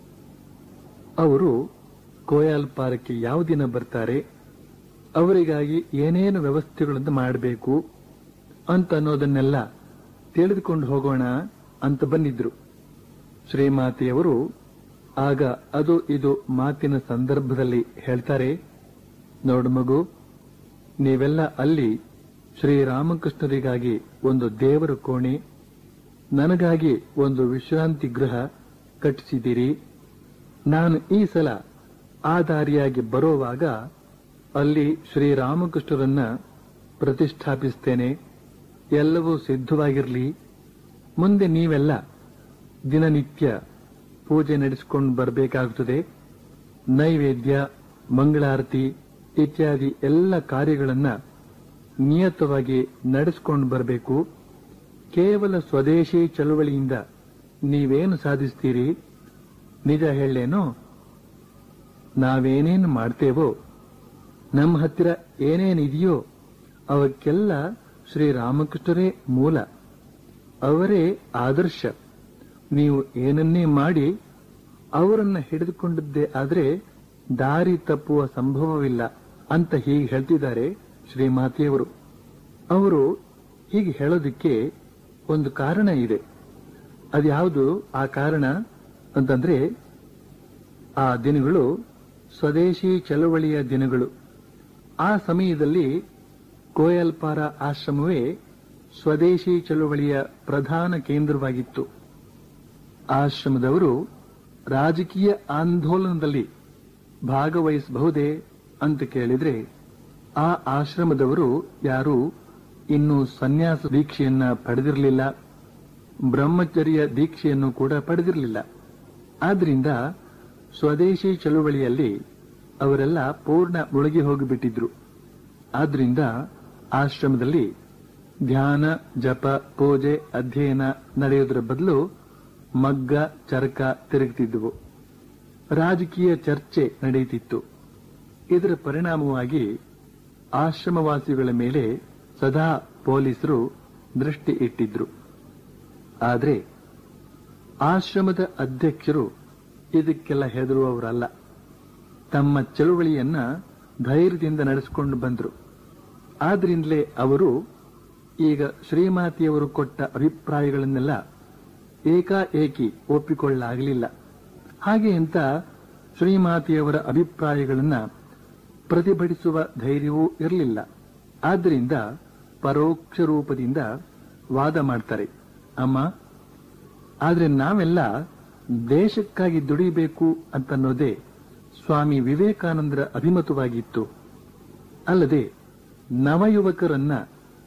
ಅವರು ಕೋಯಾಲ್ಪಾರಕ್ಕೆ ಯಾವ ದಿನ ಬರ್ತಾರೆ ಅವರಿಗಾಗಿ ಏನೇನು ವ್ಯವಸ್ಥೆಗಳನ್ನು ಮಾಡಬೇಕು ಅಂತ ಅನ್ನೋದನ್ನೆಲ್ಲ ತಿಳಿದುಕೊಂಡು ಹೋಗೋಣ ಅಂತ ಬಂದಿದ್ರು ಶ್ರೀಮಾತೆಯವರು ಆಗ ಅದು ಇದು ಮಾತಿನ ಸಂದರ್ಭದಲ್ಲಿ ಹೇಳ್ತಾರೆ ನೋಡು ಮಗು ನೀವೆಲ್ಲ ಅಲ್ಲಿ ಶ್ರೀರಾಮಕೃಷ್ಣರಿಗಾಗಿ ಒಂದು ದೇವರ ಕೋಣೆ ನನಗಾಗಿ ಒಂದು ವಿಶ್ರಾಂತಿ ಗೃಹ ಕಟ್ಟಿಸಿದ್ದೀರಿ ನಾನು ಈ ಸಲ ಆ ದಾರಿಯಾಗಿ ಬರುವಾಗ ಅಲ್ಲಿ ಶ್ರೀರಾಮಕೃಷ್ಣರನ್ನ ಪ್ರತಿಷ್ಠಾಪಿಸ್ತೇನೆ ಎಲ್ಲವೂ ಸಿದ್ಧವಾಗಿರಲಿ ಮುಂದೆ ನೀವೆಲ್ಲ ದಿನನಿತ್ಯ ಪೂಜೆ ನಡೆಸಿಕೊಂಡು ಬರಬೇಕಾಗುತ್ತದೆ ನೈವೇದ್ಯ ಮಂಗಳಾರತಿ ಇತ್ಯಾದಿ ಎಲ್ಲ ಕಾರ್ಯಗಳನ್ನ ನಿಯತವಾಗಿ ನಡೆಸಿಕೊಂಡು ಬರಬೇಕು ಕೇವಲ ಸ್ವದೇಶಿ ಚಳುವಳಿಯಿಂದ ನೀವೇನು ಸಾಧಿಸ್ತೀರಿ ನಿಜ ಹೇಳೇನೋ ನಾವೇನೇನು ಮಾಡ್ತೇವೋ ನಮ್ಮ ಹತ್ತಿರ ಏನೇನಿದೆಯೋ ಅವಕ್ಕೆಲ್ಲ ಶ್ರೀರಾಮಕೃಷ್ಣರೇ ಮೂಲ ಅವರೇ ಆದರ್ಶ ನೀವು ಏನನ್ನೇ ಮಾಡಿ ಅವರನ್ನ ಹಿಡಿದುಕೊಂಡಿದ್ದೇ ಆದ್ರೆ ದಾರಿ ತಪ್ಪುವ ಸಂಭವವಿಲ್ಲ ಅಂತ ಹೀಗೆ ಹೇಳ್ತಿದ್ದಾರೆ ಶ್ರೀಮಾತೆಯವರು ಅವರು ಹೀಗೆ ಹೇಳೋದಕ್ಕೆ ಒಂದು ಕಾರಣ ಇದೆ ಅದ್ಯಾವುದು ಆ ಕಾರಣ ಅಂತಂದ್ರೆ ಆ ದಿನಗಳು ಸ್ವದೇಶಿ ಚಳವಳಿಯ ದಿನಗಳು ಆ ಸಮಯದಲ್ಲಿ ಕೋಯಲ್ಪಾರ ಆಶ್ರಮವೇ ಸ್ವದೇಶಿ ಚಳವಳಿಯ ಪ್ರಧಾನ ಕೇಂದ್ರವಾಗಿತ್ತು ಆಶ್ರಮದವರು ರಾಜಕೀಯ ಆಂದೋಲನದಲ್ಲಿ ಭಾಗವಹಿಸಬಹುದೇ ಅಂತ ಕೇಳಿದ್ರೆ ಆ ಆಶ್ರಮದವರು ಯಾರು ಇನ್ನೂ ಸನ್ಯಾಸ ದೀಕ್ಷೆಯನ್ನ ಪಡೆದಿರಲಿಲ್ಲ ಬ್ರಹ್ಮಚರ್ಯ ದೀಕ್ಷೆಯನ್ನು ಕೂಡ ಪಡೆದಿರಲಿಲ್ಲ ಆದ್ರಿಂದ ಸ್ವದೇಶಿ ಚಳುವಳಿಯಲ್ಲಿ ಅವರೆಲ್ಲ ಪೂರ್ಣ ಮುಳುಗಿ ಹೋಗಿಬಿಟ್ಟಿದ್ರು ಆದ್ರಿಂದ ಆಶ್ರಮದಲ್ಲಿ ಧ್ಯಾನ ಜಪ ಪೂಜೆ ಅಧ್ಯಯನ ನಡೆಯೋದ್ರ ಬದಲು ಮಗ್ಗ ಚರಕ ತಿರುಗುತ್ತಿದ್ದುವು ರಾಜಕೀಯ ಚರ್ಚೆ ನಡೆಯುತ್ತಿತ್ತು ಇದರ ಪರಿಣಾಮವಾಗಿ ಆಶ್ರಮವಾಸಿಗಳ ಮೇಲೆ ಸದಾ ಪೊಲೀಸರು ದೃಷ್ಟಿ ಇಟ್ಟಿದ್ರು ಆದರೆ ಆಶ್ರಮದ ಅಧ್ಯಕ್ಷರು ಇದಕ್ಕೆಲ್ಲ ಹೆದರುವವರಲ್ಲ ತಮ್ಮ ಚಳುವಳಿಯನ್ನ ಧೈರ್ಯದಿಂದ ನಡೆಸಿಕೊಂಡು ಬಂದರು ಆದ್ರಿಂದಲೇ ಅವರು ಈಗ ಶ್ರೀಮಾತಿಯವರು ಕೊಟ್ಟ ಅಭಿಪ್ರಾಯಗಳನ್ನೆಲ್ಲ ಏಕಾಏಕಿ ಒಪ್ಪಿಕೊಳ್ಳಲಾಗಲಿಲ್ಲ ಹಾಗೆ ಅಂತ ಶ್ರೀಮಾತಿಯವರ ಅಭಿಪ್ರಾಯಗಳನ್ನ ಪ್ರತಿಭಟಿಸುವ ಧೈರ್ಯವೂ ಇರಲಿಲ್ಲ ಆದ್ದರಿಂದ ಪರೋಕ್ಷ ರೂಪದಿಂದ ವಾದ ಮಾಡ್ತಾರೆ ಅಮ್ಮ ಆದ್ರೆ ನಾವೆಲ್ಲ ದೇಶಕ್ಕಾಗಿ ದುಡಿಬೇಕು ಅಂತನ್ನೋದೇ ಸ್ವಾಮಿ ವಿವೇಕಾನಂದರ ಅಭಿಮತವಾಗಿತ್ತು ಅಲ್ಲದೆ ನವಯುವಕರನ್ನ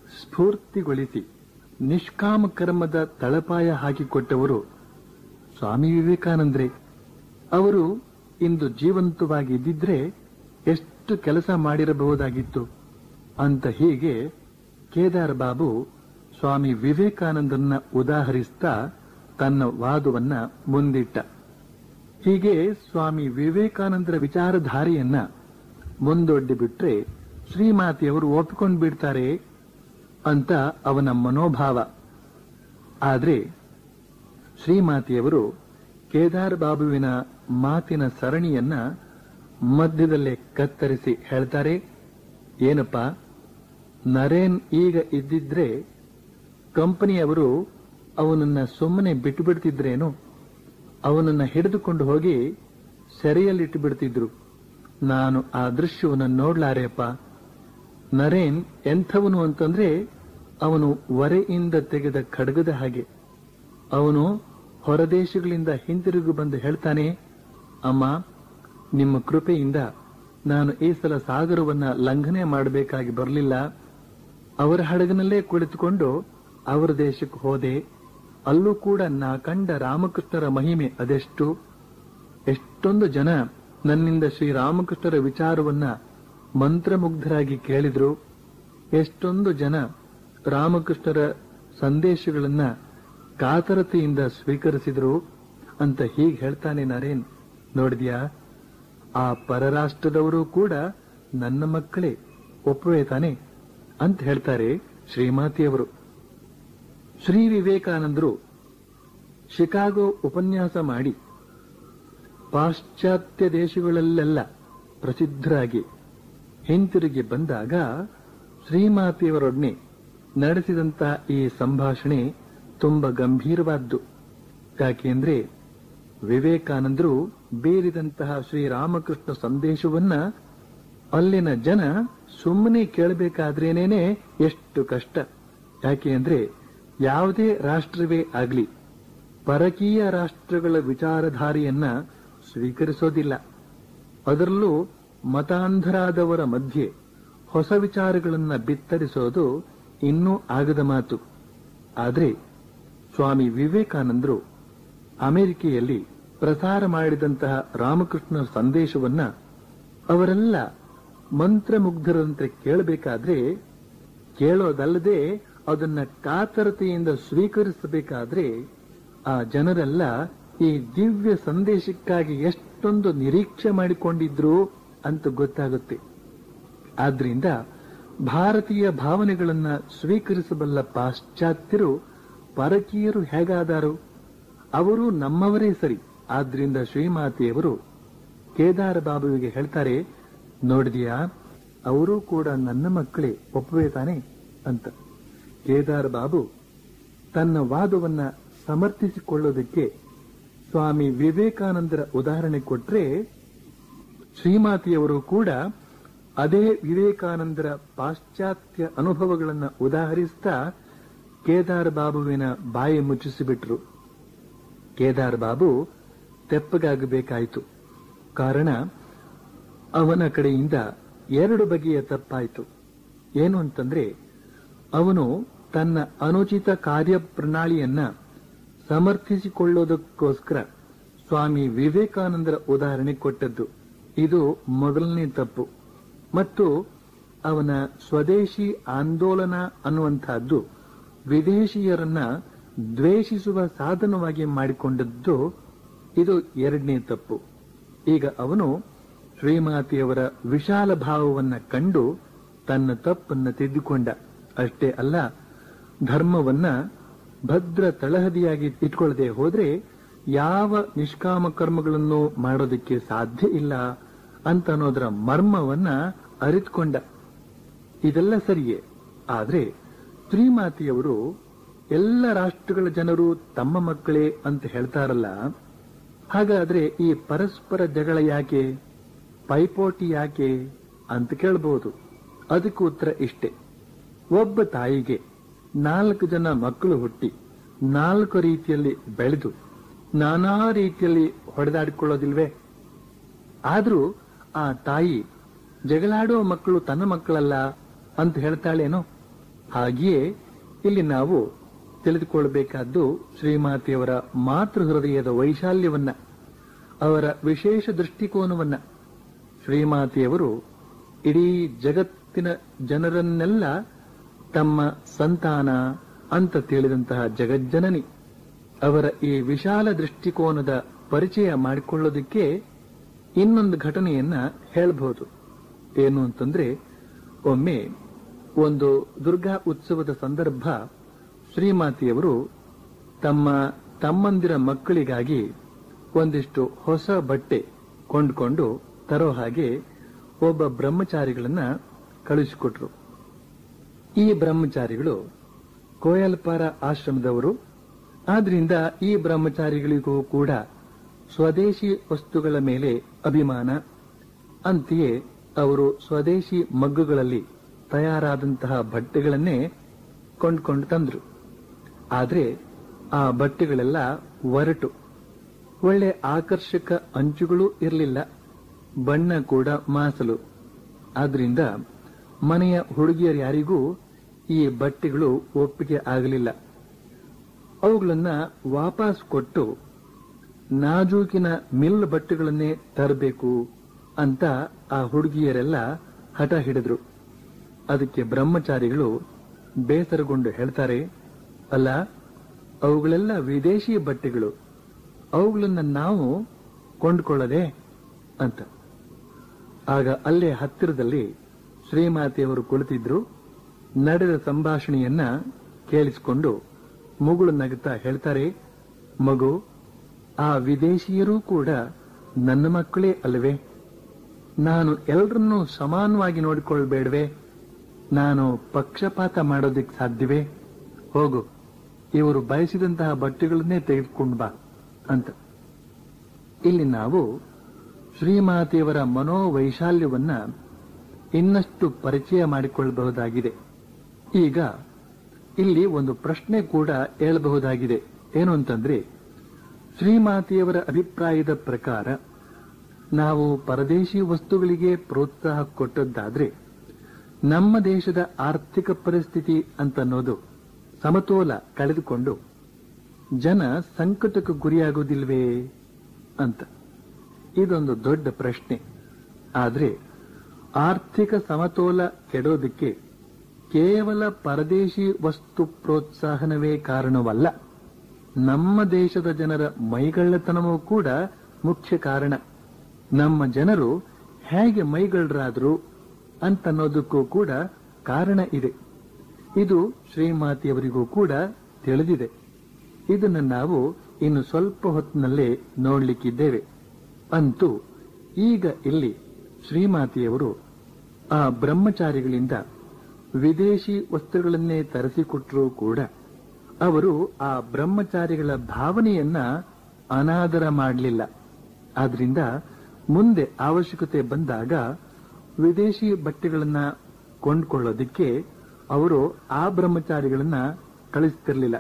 ಸ್ಫೂರ್ತಿಗೊಳಿಸಿ ನಿಷ್ಕಾಮ ಕರ್ಮದ ತಳಪಾಯ ಹಾಕಿಕೊಟ್ಟವರು ಸ್ವಾಮಿ ವಿವೇಕಾನಂದ್ರೇ ಅವರು ಇಂದು ಜೀವಂತವಾಗಿ ಇದ್ದಿದ್ರೆ ಎಷ್ಟು ಕೆಲಸ ಮಾಡಿರಬಹುದಾಗಿತ್ತು ಅಂತ ಹೀಗೆ ಕೇದಾರ್ ಬಾಬು ಸ್ವಾಮಿ ವಿವೇಕಾನಂದರನ್ನ ಉದಾಹರಿಸ್ತಾ ತನ್ನ ವಾದವನ್ನ ಮುಂದಿಟ್ಟ ಹೀಗೆ ಸ್ವಾಮಿ ವಿವೇಕಾನಂದರ ವಿಚಾರಧಾರೆಯನ್ನ ಮುಂದೊಡ್ಡಿ ಬಿಟ್ರೆ ಶ್ರೀಮಾತೆಯವರು ಒಪ್ಪಿಕೊಂಡು ಬಿಡ್ತಾರೆ ಅಂತ ಅವನ ಮನೋಭಾವ ಆದ್ರೆ ಶ್ರೀಮಾತೆಯವರು ಕೇದಾರ್ ಬಾಬುವಿನ ಮಾತಿನ ಸರಣಿಯನ್ನ ಮಧ್ಯದಲ್ಲೇ ಕತ್ತರಿಸಿ ಹೇಳ್ತಾರೆ ಏನಪ್ಪ ನರೇನ್ ಈಗ ಇದ್ದಿದ್ರೆ ಕಂಪನಿಯವರು ಅವನನ್ನ ಸುಮ್ಮನೆ ಬಿಟ್ಟು ಬಿಡ್ತಿದ್ರೇನು ಅವನನ್ನ ಹಿಡಿದುಕೊಂಡು ಹೋಗಿ ಸೆರೆಯಲ್ಲಿಟ್ಟು ಬಿಡ್ತಿದ್ರು ನಾನು ಆ ದೃಶ್ಯವನ್ನು ನೋಡ್ಲಾರೆಯಪ್ಪ ನರೇನ್ ಎಂಥವನು ಅಂತಂದ್ರೆ ಅವನು ವರೆಯಿಂದ ತೆಗೆದ ಖಡ್ಗದ ಹಾಗೆ ಅವನು ಹೊರದೇಶಗಳಿಂದ ಹಿಂತಿರುಗಿ ಬಂದು ಹೇಳ್ತಾನೆ ಅಮ್ಮ ನಿಮ್ಮ ಕೃಪೆಯಿಂದ ನಾನು ಈ ಸಲ ಸಾಗರವನ್ನ ಲಂಘನೆ ಮಾಡಬೇಕಾಗಿ ಬರಲಿಲ್ಲ ಅವರ ಹಡಗಿನಲ್ಲೇ ಕುಳಿತುಕೊಂಡು ಅವರ ದೇಶಕ್ಕೆ ಹೋದೆ ಅಲ್ಲೂ ಕೂಡ ನಾ ಕಂಡ ರಾಮಕೃಷ್ಣರ ಮಹಿಮೆ ಅದೆಷ್ಟು ಎಷ್ಟೊಂದು ಜನ ನನ್ನಿಂದ ಶ್ರೀರಾಮಕೃಷ್ಣರ ವಿಚಾರವನ್ನ ಮಂತ್ರಮುಗ್ಧರಾಗಿ ಕೇಳಿದ್ರು ಎಷ್ಟೊಂದು ಜನ ರಾಮಕೃಷ್ಣರ ಸಂದೇಶಗಳನ್ನ ಕಾತರತೆಯಿಂದ ಸ್ವೀಕರಿಸಿದ್ರು ಅಂತ ಹೀಗೆ ಹೇಳ್ತಾನೆ ನರೇನ್ ನೋಡಿದ್ಯಾ ಆ ಪರರಾಷ್ಟ್ರದವರು ಕೂಡ ನನ್ನ ಮಕ್ಕಳೇ ಒಪ್ಪುವೆ ತಾನೆ ಅಂತ ಹೇಳ್ತಾರೆ ಶ್ರೀಮಾತಿಯವರು ಶ್ರೀ ವಿವೇಕಾನಂದರು ಶಿಕಾಗೋ ಉಪನ್ಯಾಸ ಮಾಡಿ ಪಾಶ್ಚಾತ್ಯ ದೇಶಗಳಲ್ಲೆಲ್ಲ ಪ್ರಸಿದ್ಧರಾಗಿ ಹಿಂತಿರುಗಿ ಬಂದಾಗ ಶ್ರೀಮಾತೆಯವರೊಡನೆ ನಡೆಸಿದಂತ ಈ ಸಂಭಾಷಣೆ ತುಂಬಾ ಗಂಭೀರವಾದ್ದು ಯಾಕೆಂದ್ರೆ ವಿವೇಕಾನಂದರು ಬೀರಿದಂತಹ ಶ್ರೀರಾಮಕೃಷ್ಣ ಸಂದೇಶವನ್ನ ಅಲ್ಲಿನ ಜನ ಸುಮ್ಮನೆ ಕೇಳಬೇಕಾದ್ರೇನೇನೆ ಎಷ್ಟು ಕಷ್ಟ ಯಾಕೆ ಅಂದ್ರೆ ಯಾವುದೇ ರಾಷ್ಟ್ರವೇ ಆಗ್ಲಿ ಪರಕೀಯ ರಾಷ್ಟ್ರಗಳ ವಿಚಾರಧಾರೆಯನ್ನ ಸ್ವೀಕರಿಸೋದಿಲ್ಲ ಅದರಲ್ಲೂ ಮತಾಂಧರಾದವರ ಮಧ್ಯೆ ಹೊಸ ವಿಚಾರಗಳನ್ನ ಬಿತ್ತರಿಸೋದು ಇನ್ನೂ ಆಗದ ಮಾತು ಆದ್ರೆ ಸ್ವಾಮಿ ವಿವೇಕಾನಂದರು ಅಮೆರಿಕೆಯಲ್ಲಿ ಪ್ರಸಾರ ಮಾಡಿದಂತಹ ರಾಮಕೃಷ್ಣರ ಸಂದೇಶವನ್ನ ಅವರೆಲ್ಲ ಮಂತ್ರಮುಗ್ಧರಂತೆ ಕೇಳಬೇಕಾದ್ರೆ ಕೇಳೋದಲ್ಲದೆ ಅದನ್ನ ಕಾತರತೆಯಿಂದ ಸ್ವೀಕರಿಸಬೇಕಾದ್ರೆ ಆ ಜನರೆಲ್ಲ ಈ ದಿವ್ಯ ಸಂದೇಶಕ್ಕಾಗಿ ಎಷ್ಟೊಂದು ನಿರೀಕ್ಷೆ ಮಾಡಿಕೊಂಡಿದ್ರು ಅಂತ ಗೊತ್ತಾಗುತ್ತೆ ಆದ್ರಿಂದ ಭಾರತೀಯ ಭಾವನೆಗಳನ್ನ ಸ್ವೀಕರಿಸಬಲ್ಲ ಪಾಶ್ಚಾತ್ಯರು ಪರಕೀಯರು ಹೇಗಾದಾರು ಅವರು ನಮ್ಮವರೇ ಸರಿ ಆದ್ರಿಂದ ಶ್ರೀಮಾತೆಯವರು ಕೇದಾರ ಬಾಬುವಿಗೆ ಹೇಳ್ತಾರೆ ನೋಡಿದೀಯಾ ಅವರು ಕೂಡ ನನ್ನ ಮಕ್ಕಳೇ ಒಪ್ಪುವೆ ತಾನೆ ಅಂತ ಕೇದಾರ ಬಾಬು ತನ್ನ ವಾದವನ್ನ ಸಮರ್ಥಿಸಿಕೊಳ್ಳೋದಕ್ಕೆ ಸ್ವಾಮಿ ವಿವೇಕಾನಂದರ ಉದಾಹರಣೆ ಕೊಟ್ರೆ ಶ್ರೀಮಾತೆಯವರು ಕೂಡ ಅದೇ ವಿವೇಕಾನಂದರ ಪಾಶ್ಚಾತ್ಯ ಅನುಭವಗಳನ್ನ ಉದಾಹರಿಸ್ತಾ ಕೇದಾರ್ ಬಾಬುವಿನ ಬಾಯಿ ಮುಚ್ಚಿಸಿಬಿಟ್ರು ಕೇದಾರ್ ಬಾಬು ತೆಪ್ಪಗಾಗಬೇಕಾಯಿತು ಕಾರಣ ಅವನ ಕಡೆಯಿಂದ ಎರಡು ಬಗೆಯ ತಪ್ಪಾಯಿತು ಏನು ಅಂತಂದ್ರೆ ಅವನು ತನ್ನ ಅನುಚಿತ ಕಾರ್ಯಪ್ರಣಾಳಿಯನ್ನ ಸಮರ್ಥಿಸಿಕೊಳ್ಳೋದಕ್ಕೋಸ್ಕರ ಸ್ವಾಮಿ ವಿವೇಕಾನಂದರ ಉದಾಹರಣೆ ಕೊಟ್ಟದ್ದು ಇದು ಮೊದಲನೇ ತಪ್ಪು ಮತ್ತು ಅವನ ಸ್ವದೇಶಿ ಆಂದೋಲನ ಅನ್ನುವಂತಹದ್ದು ವಿದೇಶಿಯರನ್ನ ದ್ವೇಷಿಸುವ ಸಾಧನವಾಗಿ ಮಾಡಿಕೊಂಡದ್ದು ಇದು ಎರಡನೇ ತಪ್ಪು ಈಗ ಅವನು ಶ್ರೀಮಾತೆಯವರ ವಿಶಾಲ ಭಾವವನ್ನ ಕಂಡು ತನ್ನ ತಪ್ಪನ್ನ ತಿದ್ದುಕೊಂಡ ಅಷ್ಟೇ ಅಲ್ಲ ಧರ್ಮವನ್ನ ಭದ್ರ ತಳಹದಿಯಾಗಿ ಇಟ್ಕೊಳ್ಳದೆ ಹೋದ್ರೆ ಯಾವ ನಿಷ್ಕಾಮ ಕರ್ಮಗಳನ್ನು ಮಾಡೋದಕ್ಕೆ ಸಾಧ್ಯ ಇಲ್ಲ ಅಂತ ಅನ್ನೋದರ ಮರ್ಮವನ್ನ ಅರಿತುಕೊಂಡ ಇದೆಲ್ಲ ಸರಿಯೇ ಆದ್ರೆ ಶ್ರೀಮಾತೆಯವರು ಎಲ್ಲ ರಾಷ್ಟ್ರಗಳ ಜನರು ತಮ್ಮ ಮಕ್ಕಳೇ ಅಂತ ಹೇಳ್ತಾರಲ್ಲ ಹಾಗಾದ್ರೆ ಈ ಪರಸ್ಪರ ಜಗಳ ಯಾಕೆ ಪೈಪೋಟಿ ಯಾಕೆ ಅಂತ ಕೇಳಬಹುದು ಅದಕ್ಕೆ ಉತ್ತರ ಇಷ್ಟೇ ಒಬ್ಬ ತಾಯಿಗೆ ನಾಲ್ಕು ಜನ ಮಕ್ಕಳು ಹುಟ್ಟಿ ನಾಲ್ಕು ರೀತಿಯಲ್ಲಿ ಬೆಳೆದು ನಾನಾ ರೀತಿಯಲ್ಲಿ ಹೊಡೆದಾಡಿಕೊಳ್ಳೋದಿಲ್ವೇ ಆದ್ರೂ ಆ ತಾಯಿ ಜಗಳಾಡುವ ಮಕ್ಕಳು ತನ್ನ ಮಕ್ಕಳಲ್ಲ ಅಂತ ಹೇಳ್ತಾಳೇನೋ ಹಾಗೆಯೇ ಇಲ್ಲಿ ನಾವು ತಿಳಿದುಕೊಳ್ಳಬೇಕಾದ್ದು ಶ್ರೀಮಾತೆಯವರ ಮಾತೃ ಹೃದಯದ ವೈಶಾಲ್ಯವನ್ನ ಅವರ ವಿಶೇಷ ದೃಷ್ಟಿಕೋನವನ್ನ ಶ್ರೀಮಾತೆಯವರು ಇಡೀ ಜಗತ್ತಿನ ಜನರನ್ನೆಲ್ಲ ತಮ್ಮ ಸಂತಾನ ಅಂತ ತಿಳಿದಂತಹ ಜಗಜ್ಜನನಿ ಅವರ ಈ ವಿಶಾಲ ದೃಷ್ಟಿಕೋನದ ಪರಿಚಯ ಮಾಡಿಕೊಳ್ಳೋದಕ್ಕೆ ಇನ್ನೊಂದು ಘಟನೆಯನ್ನ ಹೇಳಬಹುದು ಏನು ಅಂತಂದ್ರೆ ಒಮ್ಮೆ ಒಂದು ದುರ್ಗಾ ಉತ್ಸವದ ಸಂದರ್ಭ ಶ್ರೀಮಾತೆಯವರು ತಮ್ಮ ತಮ್ಮಂದಿರ ಮಕ್ಕಳಿಗಾಗಿ ಒಂದಿಷ್ಟು ಹೊಸ ಬಟ್ಟೆ ಕೊಂಡುಕೊಂಡು ತರೋ ಹಾಗೆ ಒಬ್ಬ ಬ್ರಹ್ಮಚಾರಿಗಳನ್ನ ಕಳುಹಿಸಿಕೊಟ್ರು ಈ ಬ್ರಹ್ಮಚಾರಿಗಳು ಕೋಯಲ್ಪಾರ ಆಶ್ರಮದವರು ಆದ್ರಿಂದ ಈ ಬ್ರಹ್ಮಚಾರಿಗಳಿಗೂ ಕೂಡ ಸ್ವದೇಶಿ ವಸ್ತುಗಳ ಮೇಲೆ ಅಭಿಮಾನ ಅಂತೆಯೇ ಅವರು ಸ್ವದೇಶಿ ಮಗ್ಗುಗಳಲ್ಲಿ ತಯಾರಾದಂತಹ ಬಟ್ಟೆಗಳನ್ನೇ ಕೊಂಡ್ಕೊಂಡು ತಂದ್ರು ಆದ್ರೆ ಆ ಬಟ್ಟೆಗಳೆಲ್ಲ ಒರಟು ಒಳ್ಳೆ ಆಕರ್ಷಕ ಅಂಚುಗಳು ಇರಲಿಲ್ಲ ಬಣ್ಣ ಕೂಡ ಮಾಸಲು ಆದ್ರಿಂದ ಮನೆಯ ಹುಡುಗಿಯರು ಯಾರಿಗೂ ಈ ಬಟ್ಟೆಗಳು ಒಪ್ಪಿಗೆ ಆಗಲಿಲ್ಲ ಅವುಗಳನ್ನ ವಾಪಸ್ ಕೊಟ್ಟು ನಾಜೂಕಿನ ಮಿಲ್ ಬಟ್ಟೆಗಳನ್ನೇ ತರಬೇಕು ಅಂತ ಆ ಹುಡುಗಿಯರೆಲ್ಲ ಹಠ ಹಿಡಿದ್ರು ಅದಕ್ಕೆ ಬ್ರಹ್ಮಚಾರಿಗಳು ಬೇಸರಗೊಂಡು ಹೇಳ್ತಾರೆ ಅಲ್ಲ ಅವುಗಳೆಲ್ಲ ವಿದೇಶಿ ಬಟ್ಟೆಗಳು ಅವುಗಳನ್ನ ನಾವು ಕೊಂಡುಕೊಳ್ಳದೆ ಅಂತ ಆಗ ಅಲ್ಲೇ ಹತ್ತಿರದಲ್ಲಿ ಶ್ರೀಮಾತೆಯವರು ಕುಳಿತಿದ್ರು ನಡೆದ ಸಂಭಾಷಣೆಯನ್ನ ಕೇಳಿಸಿಕೊಂಡು ಮುಗುಳು ನಗುತ್ತಾ ಹೇಳ್ತಾರೆ ಮಗು ಆ ವಿದೇಶಿಯರೂ ಕೂಡ ನನ್ನ ಮಕ್ಕಳೇ ಅಲ್ಲವೇ ನಾನು ಎಲ್ಲರನ್ನೂ ಸಮಾನವಾಗಿ ನೋಡಿಕೊಳ್ಬೇಡವೆ ನಾನು ಪಕ್ಷಪಾತ ಮಾಡೋದಕ್ಕೆ ಸಾಧ್ಯವೇ ಹೋಗು ಇವರು ಬಯಸಿದಂತಹ ಬಟ್ಟೆಗಳನ್ನೇ ತೆಗೆದುಕೊಂಡು ಬಾ ಅಂತ ಇಲ್ಲಿ ನಾವು ಶ್ರೀಮಾತೆಯವರ ಮನೋವೈಶಾಲ್ಯವನ್ನ ಇನ್ನಷ್ಟು ಪರಿಚಯ ಮಾಡಿಕೊಳ್ಳಬಹುದಾಗಿದೆ ಈಗ ಇಲ್ಲಿ ಒಂದು ಪ್ರಶ್ನೆ ಕೂಡ ಹೇಳಬಹುದಾಗಿದೆ ಏನು ಅಂತಂದ್ರೆ ಶ್ರೀಮಾತೆಯವರ ಅಭಿಪ್ರಾಯದ ಪ್ರಕಾರ ನಾವು ಪರದೇಶಿ ವಸ್ತುಗಳಿಗೆ ಪ್ರೋತ್ಸಾಹ ಕೊಟ್ಟದ್ದಾದ್ರೆ ನಮ್ಮ ದೇಶದ ಆರ್ಥಿಕ ಪರಿಸ್ಥಿತಿ ಅಂತನ್ನೋದು ಸಮತೋಲ ಕಳೆದುಕೊಂಡು ಜನ ಸಂಕಟಕ್ಕೆ ಗುರಿಯಾಗುವುದಿಲ್ವೇ ಅಂತ ಇದೊಂದು ದೊಡ್ಡ ಪ್ರಶ್ನೆ ಆದ್ರೆ ಆರ್ಥಿಕ ಸಮತೋಲ ಕೆಡೋದಕ್ಕೆ ಕೇವಲ ಪರದೇಶಿ ವಸ್ತು ಪ್ರೋತ್ಸಾಹನವೇ ಕಾರಣವಲ್ಲ ನಮ್ಮ ದೇಶದ ಜನರ ಮೈಗಳ್ಳತನವೂ ಕೂಡ ಮುಖ್ಯ ಕಾರಣ ನಮ್ಮ ಜನರು ಹೇಗೆ ಮೈಗಳ್ಳರಾದ್ರು ಅಂತನ್ನೋದಕ್ಕೂ ಕೂಡ ಕಾರಣ ಇದೆ ಇದು ಶ್ರೀಮಾತೆಯವರಿಗೂ ಕೂಡ ತಿಳಿದಿದೆ ಇದನ್ನು ನಾವು ಇನ್ನು ಸ್ವಲ್ಪ ಹೊತ್ತಿನಲ್ಲೇ ನೋಡ್ಲಿಕ್ಕಿದ್ದೇವೆ ಅಂತೂ ಈಗ ಇಲ್ಲಿ ಶ್ರೀಮಾತೆಯವರು ಆ ಬ್ರಹ್ಮಚಾರಿಗಳಿಂದ ವಿದೇಶಿ ವಸ್ತುಗಳನ್ನೇ ತರಿಸಿಕೊಟ್ಟರೂ ಕೂಡ ಅವರು ಆ ಬ್ರಹ್ಮಚಾರಿಗಳ ಭಾವನೆಯನ್ನ ಅನಾದರ ಮಾಡಲಿಲ್ಲ ಆದ್ರಿಂದ ಮುಂದೆ ಅವಶ್ಯಕತೆ ಬಂದಾಗ ವಿದೇಶಿ ಬಟ್ಟೆಗಳನ್ನ ಕೊಂಡ್ಕೊಳ್ಳೋದಿಕ್ಕೆ ಅವರು ಆ ಬ್ರಹ್ಮಚಾರಿಗಳನ್ನ ಕಳಿಸ್ತಿರ್ಲಿಲ್ಲ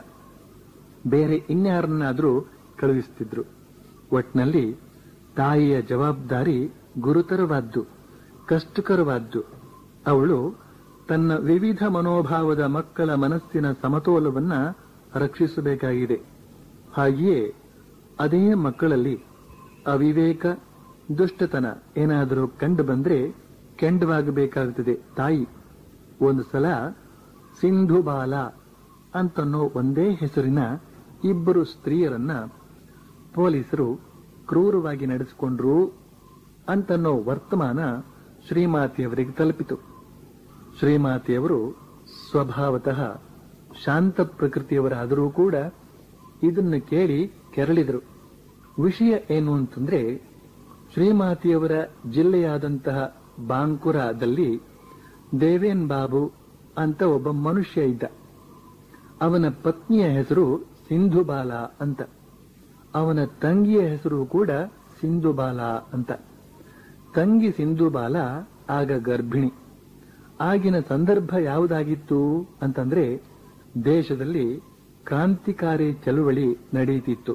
ಬೇರೆ ಇನ್ಯಾರನ್ನಾದ್ರೂ ಕಳುಹಿಸ್ತಿದ್ರು ಒಟ್ನಲ್ಲಿ ತಾಯಿಯ ಜವಾಬ್ದಾರಿ ಗುರುತರವಾದ್ದು ಕಷ್ಟಕರವಾದ್ದು ಅವಳು ತನ್ನ ವಿವಿಧ ಮನೋಭಾವದ ಮಕ್ಕಳ ಮನಸ್ಸಿನ ಸಮತೋಲವನ್ನ ರಕ್ಷಿಸಬೇಕಾಗಿದೆ ಹಾಗೆಯೇ ಅದೇ ಮಕ್ಕಳಲ್ಲಿ ಅವಿವೇಕ ದುಷ್ಟತನ ಏನಾದರೂ ಕಂಡು ಬಂದ್ರೆ ಕೆಂಡವಾಗಬೇಕಾಗುತ್ತದೆ ತಾಯಿ ಒಂದು ಸಲ ಸಿಂಧು ಬಾಲ ಅಂತನ್ನೋ ಒಂದೇ ಹೆಸರಿನ ಇಬ್ಬರು ಸ್ತ್ರೀಯರನ್ನ ಪೊಲೀಸರು ಕ್ರೂರವಾಗಿ ನಡೆಸಿಕೊಂಡ್ರು ಅಂತನ್ನೋ ವರ್ತಮಾನ ಶ್ರೀಮಾತೆಯವರಿಗೆ ತಲುಪಿತು ಶ್ರೀಮಾತೆಯವರು ಸ್ವಭಾವತಃ ಶಾಂತ ಪ್ರಕೃತಿಯವರಾದರೂ ಕೂಡ ಇದನ್ನು ಕೇಳಿ ಕೆರಳಿದರು ವಿಷಯ ಏನು ಅಂತಂದ್ರೆ ಶ್ರೀಮಾತೆಯವರ ಜಿಲ್ಲೆಯಾದಂತಹ ಬಾಂಕುರಾದಲ್ಲಿ ದೇವೇನ್ ಬಾಬು ಅಂತ ಒಬ್ಬ ಮನುಷ್ಯ ಇದ್ದ ಅವನ ಪತ್ನಿಯ ಹೆಸರು ಸಿಂಧುಬಾಲ ಅಂತ ಅವನ ತಂಗಿಯ ಹೆಸರು ಕೂಡ ಸಿಂಧುಬಾಲ ಅಂತ ತಂಗಿ ಸಿಂಧುಬಾಲ ಆಗ ಗರ್ಭಿಣಿ ಆಗಿನ ಸಂದರ್ಭ ಯಾವುದಾಗಿತ್ತು ಅಂತಂದ್ರೆ ದೇಶದಲ್ಲಿ ಕ್ರಾಂತಿಕಾರಿ ಚಳುವಳಿ ನಡೆಯುತ್ತಿತ್ತು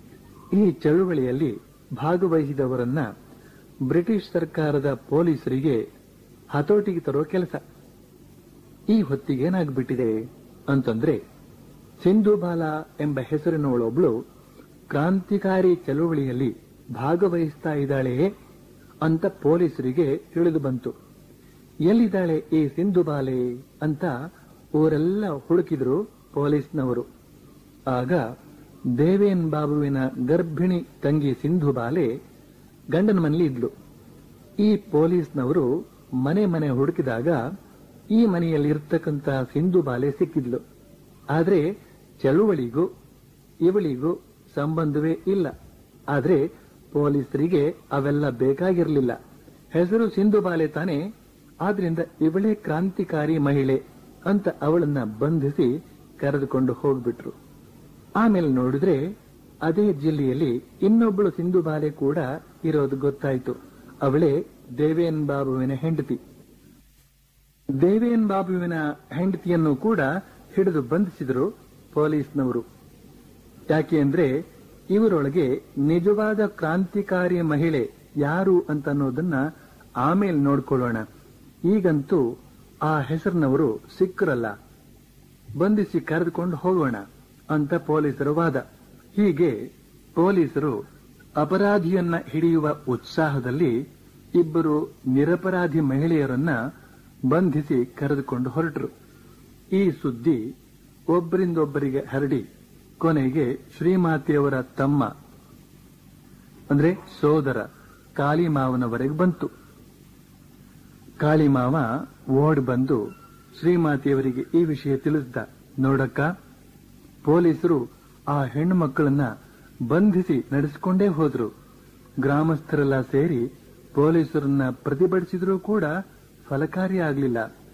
ಈ ಚಳುವಳಿಯಲ್ಲಿ ಭಾಗವಹಿಸಿದವರನ್ನ ಬ್ರಿಟಿಷ್ ಸರ್ಕಾರದ ಪೊಲೀಸರಿಗೆ ಹತೋಟಿಗೆ ತರೋ ಕೆಲಸ ಈ ಹೊತ್ತಿಗೆ ಏನಾಗ್ಬಿಟ್ಟಿದೆ ಅಂತಂದ್ರೆ ಸಿಂಧುಬಾಲ ಎಂಬ ಹೆಸರಿನವಳೊಬ್ಳು ಕ್ರಾಂತಿಕಾರಿ ಚಳುವಳಿಯಲ್ಲಿ ಭಾಗವಹಿಸ್ತಾ ಇದ್ದಾಳೆ ಅಂತ ಪೊಲೀಸರಿಗೆ ತಿಳಿದು ಬಂತು ಎಲ್ಲಿದ್ದಾಳೆ ಈ ಸಿಂಧುಬಾಲೆ ಅಂತ ಊರೆಲ್ಲ ಹುಡುಕಿದ್ರು ಪೊಲೀಸ್ನವರು ಆಗ ದೇವೇನ್ ಬಾಬುವಿನ ಗರ್ಭಿಣಿ ತಂಗಿ ಸಿಂಧುಬಾಲೆ ಗಂಡನ ಮನೇಲಿ ಇದ್ಲು ಈ ಪೊಲೀಸ್ನವರು ಮನೆ ಮನೆ ಹುಡುಕಿದಾಗ ಈ ಮನೆಯಲ್ಲಿ ಇರ್ತಕ್ಕಂತ ಸಿಂಧುಬಾಲೆ ಸಿಕ್ಕಿದ್ಲು ಆದ್ರೆ ಚಳುವಳಿಗೂ ಇವಳಿಗೂ ಸಂಬಂಧವೇ ಇಲ್ಲ ಆದ್ರೆ ಪೊಲೀಸರಿಗೆ ಅವೆಲ್ಲ ಬೇಕಾಗಿರಲಿಲ್ಲ ಹೆಸರು ಸಿಂಧುಬಾಲೆ ತಾನೆ ಆದ್ರಿಂದ ಇವಳೇ ಕ್ರಾಂತಿಕಾರಿ ಮಹಿಳೆ ಅಂತ ಅವಳನ್ನ ಬಂಧಿಸಿ ಕರೆದುಕೊಂಡು ಹೋಗ್ಬಿಟ್ರು ಆಮೇಲೆ ನೋಡಿದ್ರೆ ಅದೇ ಜಿಲ್ಲೆಯಲ್ಲಿ ಇನ್ನೊಬ್ಬಳು ಸಿಂಧುಬಾಲೆ ಕೂಡ ಇರೋದು ಗೊತ್ತಾಯ್ತು ಅವಳೇ ದೇವೇನ್ ಬಾಬುವಿನ ಹೆಂಡತಿ ದೇವೇನ್ ಬಾಬುವಿನ ಹೆಂಡತಿಯನ್ನು ಕೂಡ ಹಿಡಿದು ಬಂಧಿಸಿದರು ಪೊಲೀಸ್ನವರು ಯಾಕೆ ಅಂದ್ರೆ ಇವರೊಳಗೆ ನಿಜವಾದ ಕ್ರಾಂತಿಕಾರಿ ಮಹಿಳೆ ಯಾರು ಅಂತ ಅನ್ನೋದನ್ನ ಆಮೇಲೆ ನೋಡ್ಕೊಳ್ಳೋಣ ಈಗಂತೂ ಆ ಹೆಸರಿನವರು ಸಿಕ್ಕರಲ್ಲ ಬಂಧಿಸಿ ಕರೆದುಕೊಂಡು ಹೋಗೋಣ ಅಂತ ಪೊಲೀಸರ ವಾದ ಹೀಗೆ ಪೊಲೀಸರು ಅಪರಾಧಿಯನ್ನ ಹಿಡಿಯುವ ಉತ್ಸಾಹದಲ್ಲಿ ಇಬ್ಬರು ನಿರಪರಾಧಿ ಮಹಿಳೆಯರನ್ನ ಬಂಧಿಸಿ ಕರೆದುಕೊಂಡು ಹೊರಟರು ಈ ಸುದ್ದಿ ಒಬ್ಬರಿಂದೊಬ್ಬರಿಗೆ ಹರಡಿ ಕೊನೆಗೆ ಶ್ರೀಮಾತೆಯವರ ತಮ್ಮ ಅಂದ್ರೆ ಸೋದರ ಕಾಳಿಮಾವನವರೆಗೆ ಬಂತು ಕಾಳಿಮಾವ ಓಡ್ ಬಂದು ಶ್ರೀಮಾತೆಯವರಿಗೆ ಈ ವಿಷಯ ತಿಳಿಸ್ದ ನೋಡಕ್ಕ ಪೊಲೀಸರು ಆ ಹೆಣ್ಣು ಮಕ್ಕಳನ್ನ ಬಂಧಿಸಿ ನಡೆಸಿಕೊಂಡೇ ಹೋದ್ರು ಗ್ರಾಮಸ್ಥರೆಲ್ಲ ಸೇರಿ ಪೊಲೀಸರನ್ನ ಪ್ರತಿಭಟಿಸಿದ್ರೂ ಕೂಡ ಫಲಕಾರಿ ಆಗ್ಲಿಲ್ಲ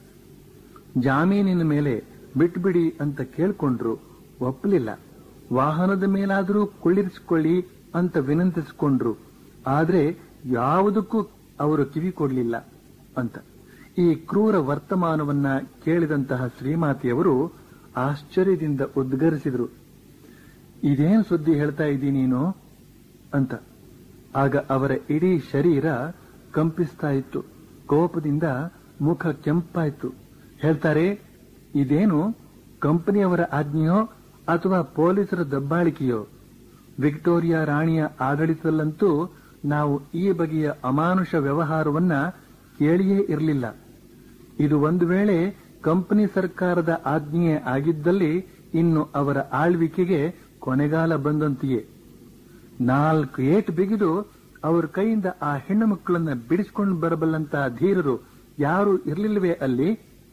ಜಾಮೀನಿನ ಮೇಲೆ ಬಿಟ್ಬಿಡಿ ಅಂತ ಕೇಳ್ಕೊಂಡ್ರು ಒಪ್ಪಲಿಲ್ಲ ವಾಹನದ ಮೇಲಾದರೂ ಕುಳ್ಳಿರಿಸಿಕೊಳ್ಳಿ ಅಂತ ವಿನಂತಿಸಿಕೊಂಡ್ರು ಆದ್ರೆ ಯಾವುದಕ್ಕೂ ಅವರು ಕಿವಿ ಕೊಡ್ಲಿಲ್ಲ ಅಂತ ಈ ಕ್ರೂರ ವರ್ತಮಾನವನ್ನ ಕೇಳಿದಂತಹ ಶ್ರೀಮಾತೆಯವರು ಆಶ್ಚರ್ಯದಿಂದ ಉದ್ಗರಿಸಿದ್ರು ಇದೇನ್ ಸುದ್ದಿ ಹೇಳ್ತಾ ಇದ್ದೀನಿ ನೀನು ಅಂತ ಆಗ ಅವರ ಇಡೀ ಶರೀರ ಕಂಪಿಸ್ತಾ ಇತ್ತು ಕೋಪದಿಂದ ಮುಖ ಕೆಂಪಾಯ್ತು ಹೇಳ್ತಾರೆ ಇದೇನು ಕಂಪನಿಯವರ ಆಜ್ಞೆಯೋ ಅಥವಾ ಪೊಲೀಸರ ದಬ್ಬಾಳಿಕೆಯೋ ವಿಕ್ಟೋರಿಯಾ ರಾಣಿಯ ಆಡಳಿತದಲ್ಲಂತೂ ನಾವು ಈ ಬಗೆಯ ಅಮಾನುಷ ವ್ಯವಹಾರವನ್ನ ಕೇಳಿಯೇ ಇರಲಿಲ್ಲ ಇದು ಒಂದು ವೇಳೆ ಕಂಪನಿ ಸರ್ಕಾರದ ಆಜ್ಞೆ ಆಗಿದ್ದಲ್ಲಿ ಇನ್ನು ಅವರ ಆಳ್ವಿಕೆಗೆ ಕೊನೆಗಾಲ ಬಂದಂತೆಯೇ ನಾಲ್ಕು ಏಟು ಬಿಗಿದು ಅವ್ರ ಕೈಯಿಂದ ಆ ಹೆಣ್ಣು ಮಕ್ಕಳನ್ನ ಬಿಡಿಸಿಕೊಂಡು ಬರಬಲ್ಲಂತ ಧೀರರು ಯಾರು ಇರಲಿಲ್ಲವೇ ಅಲ್ಲಿ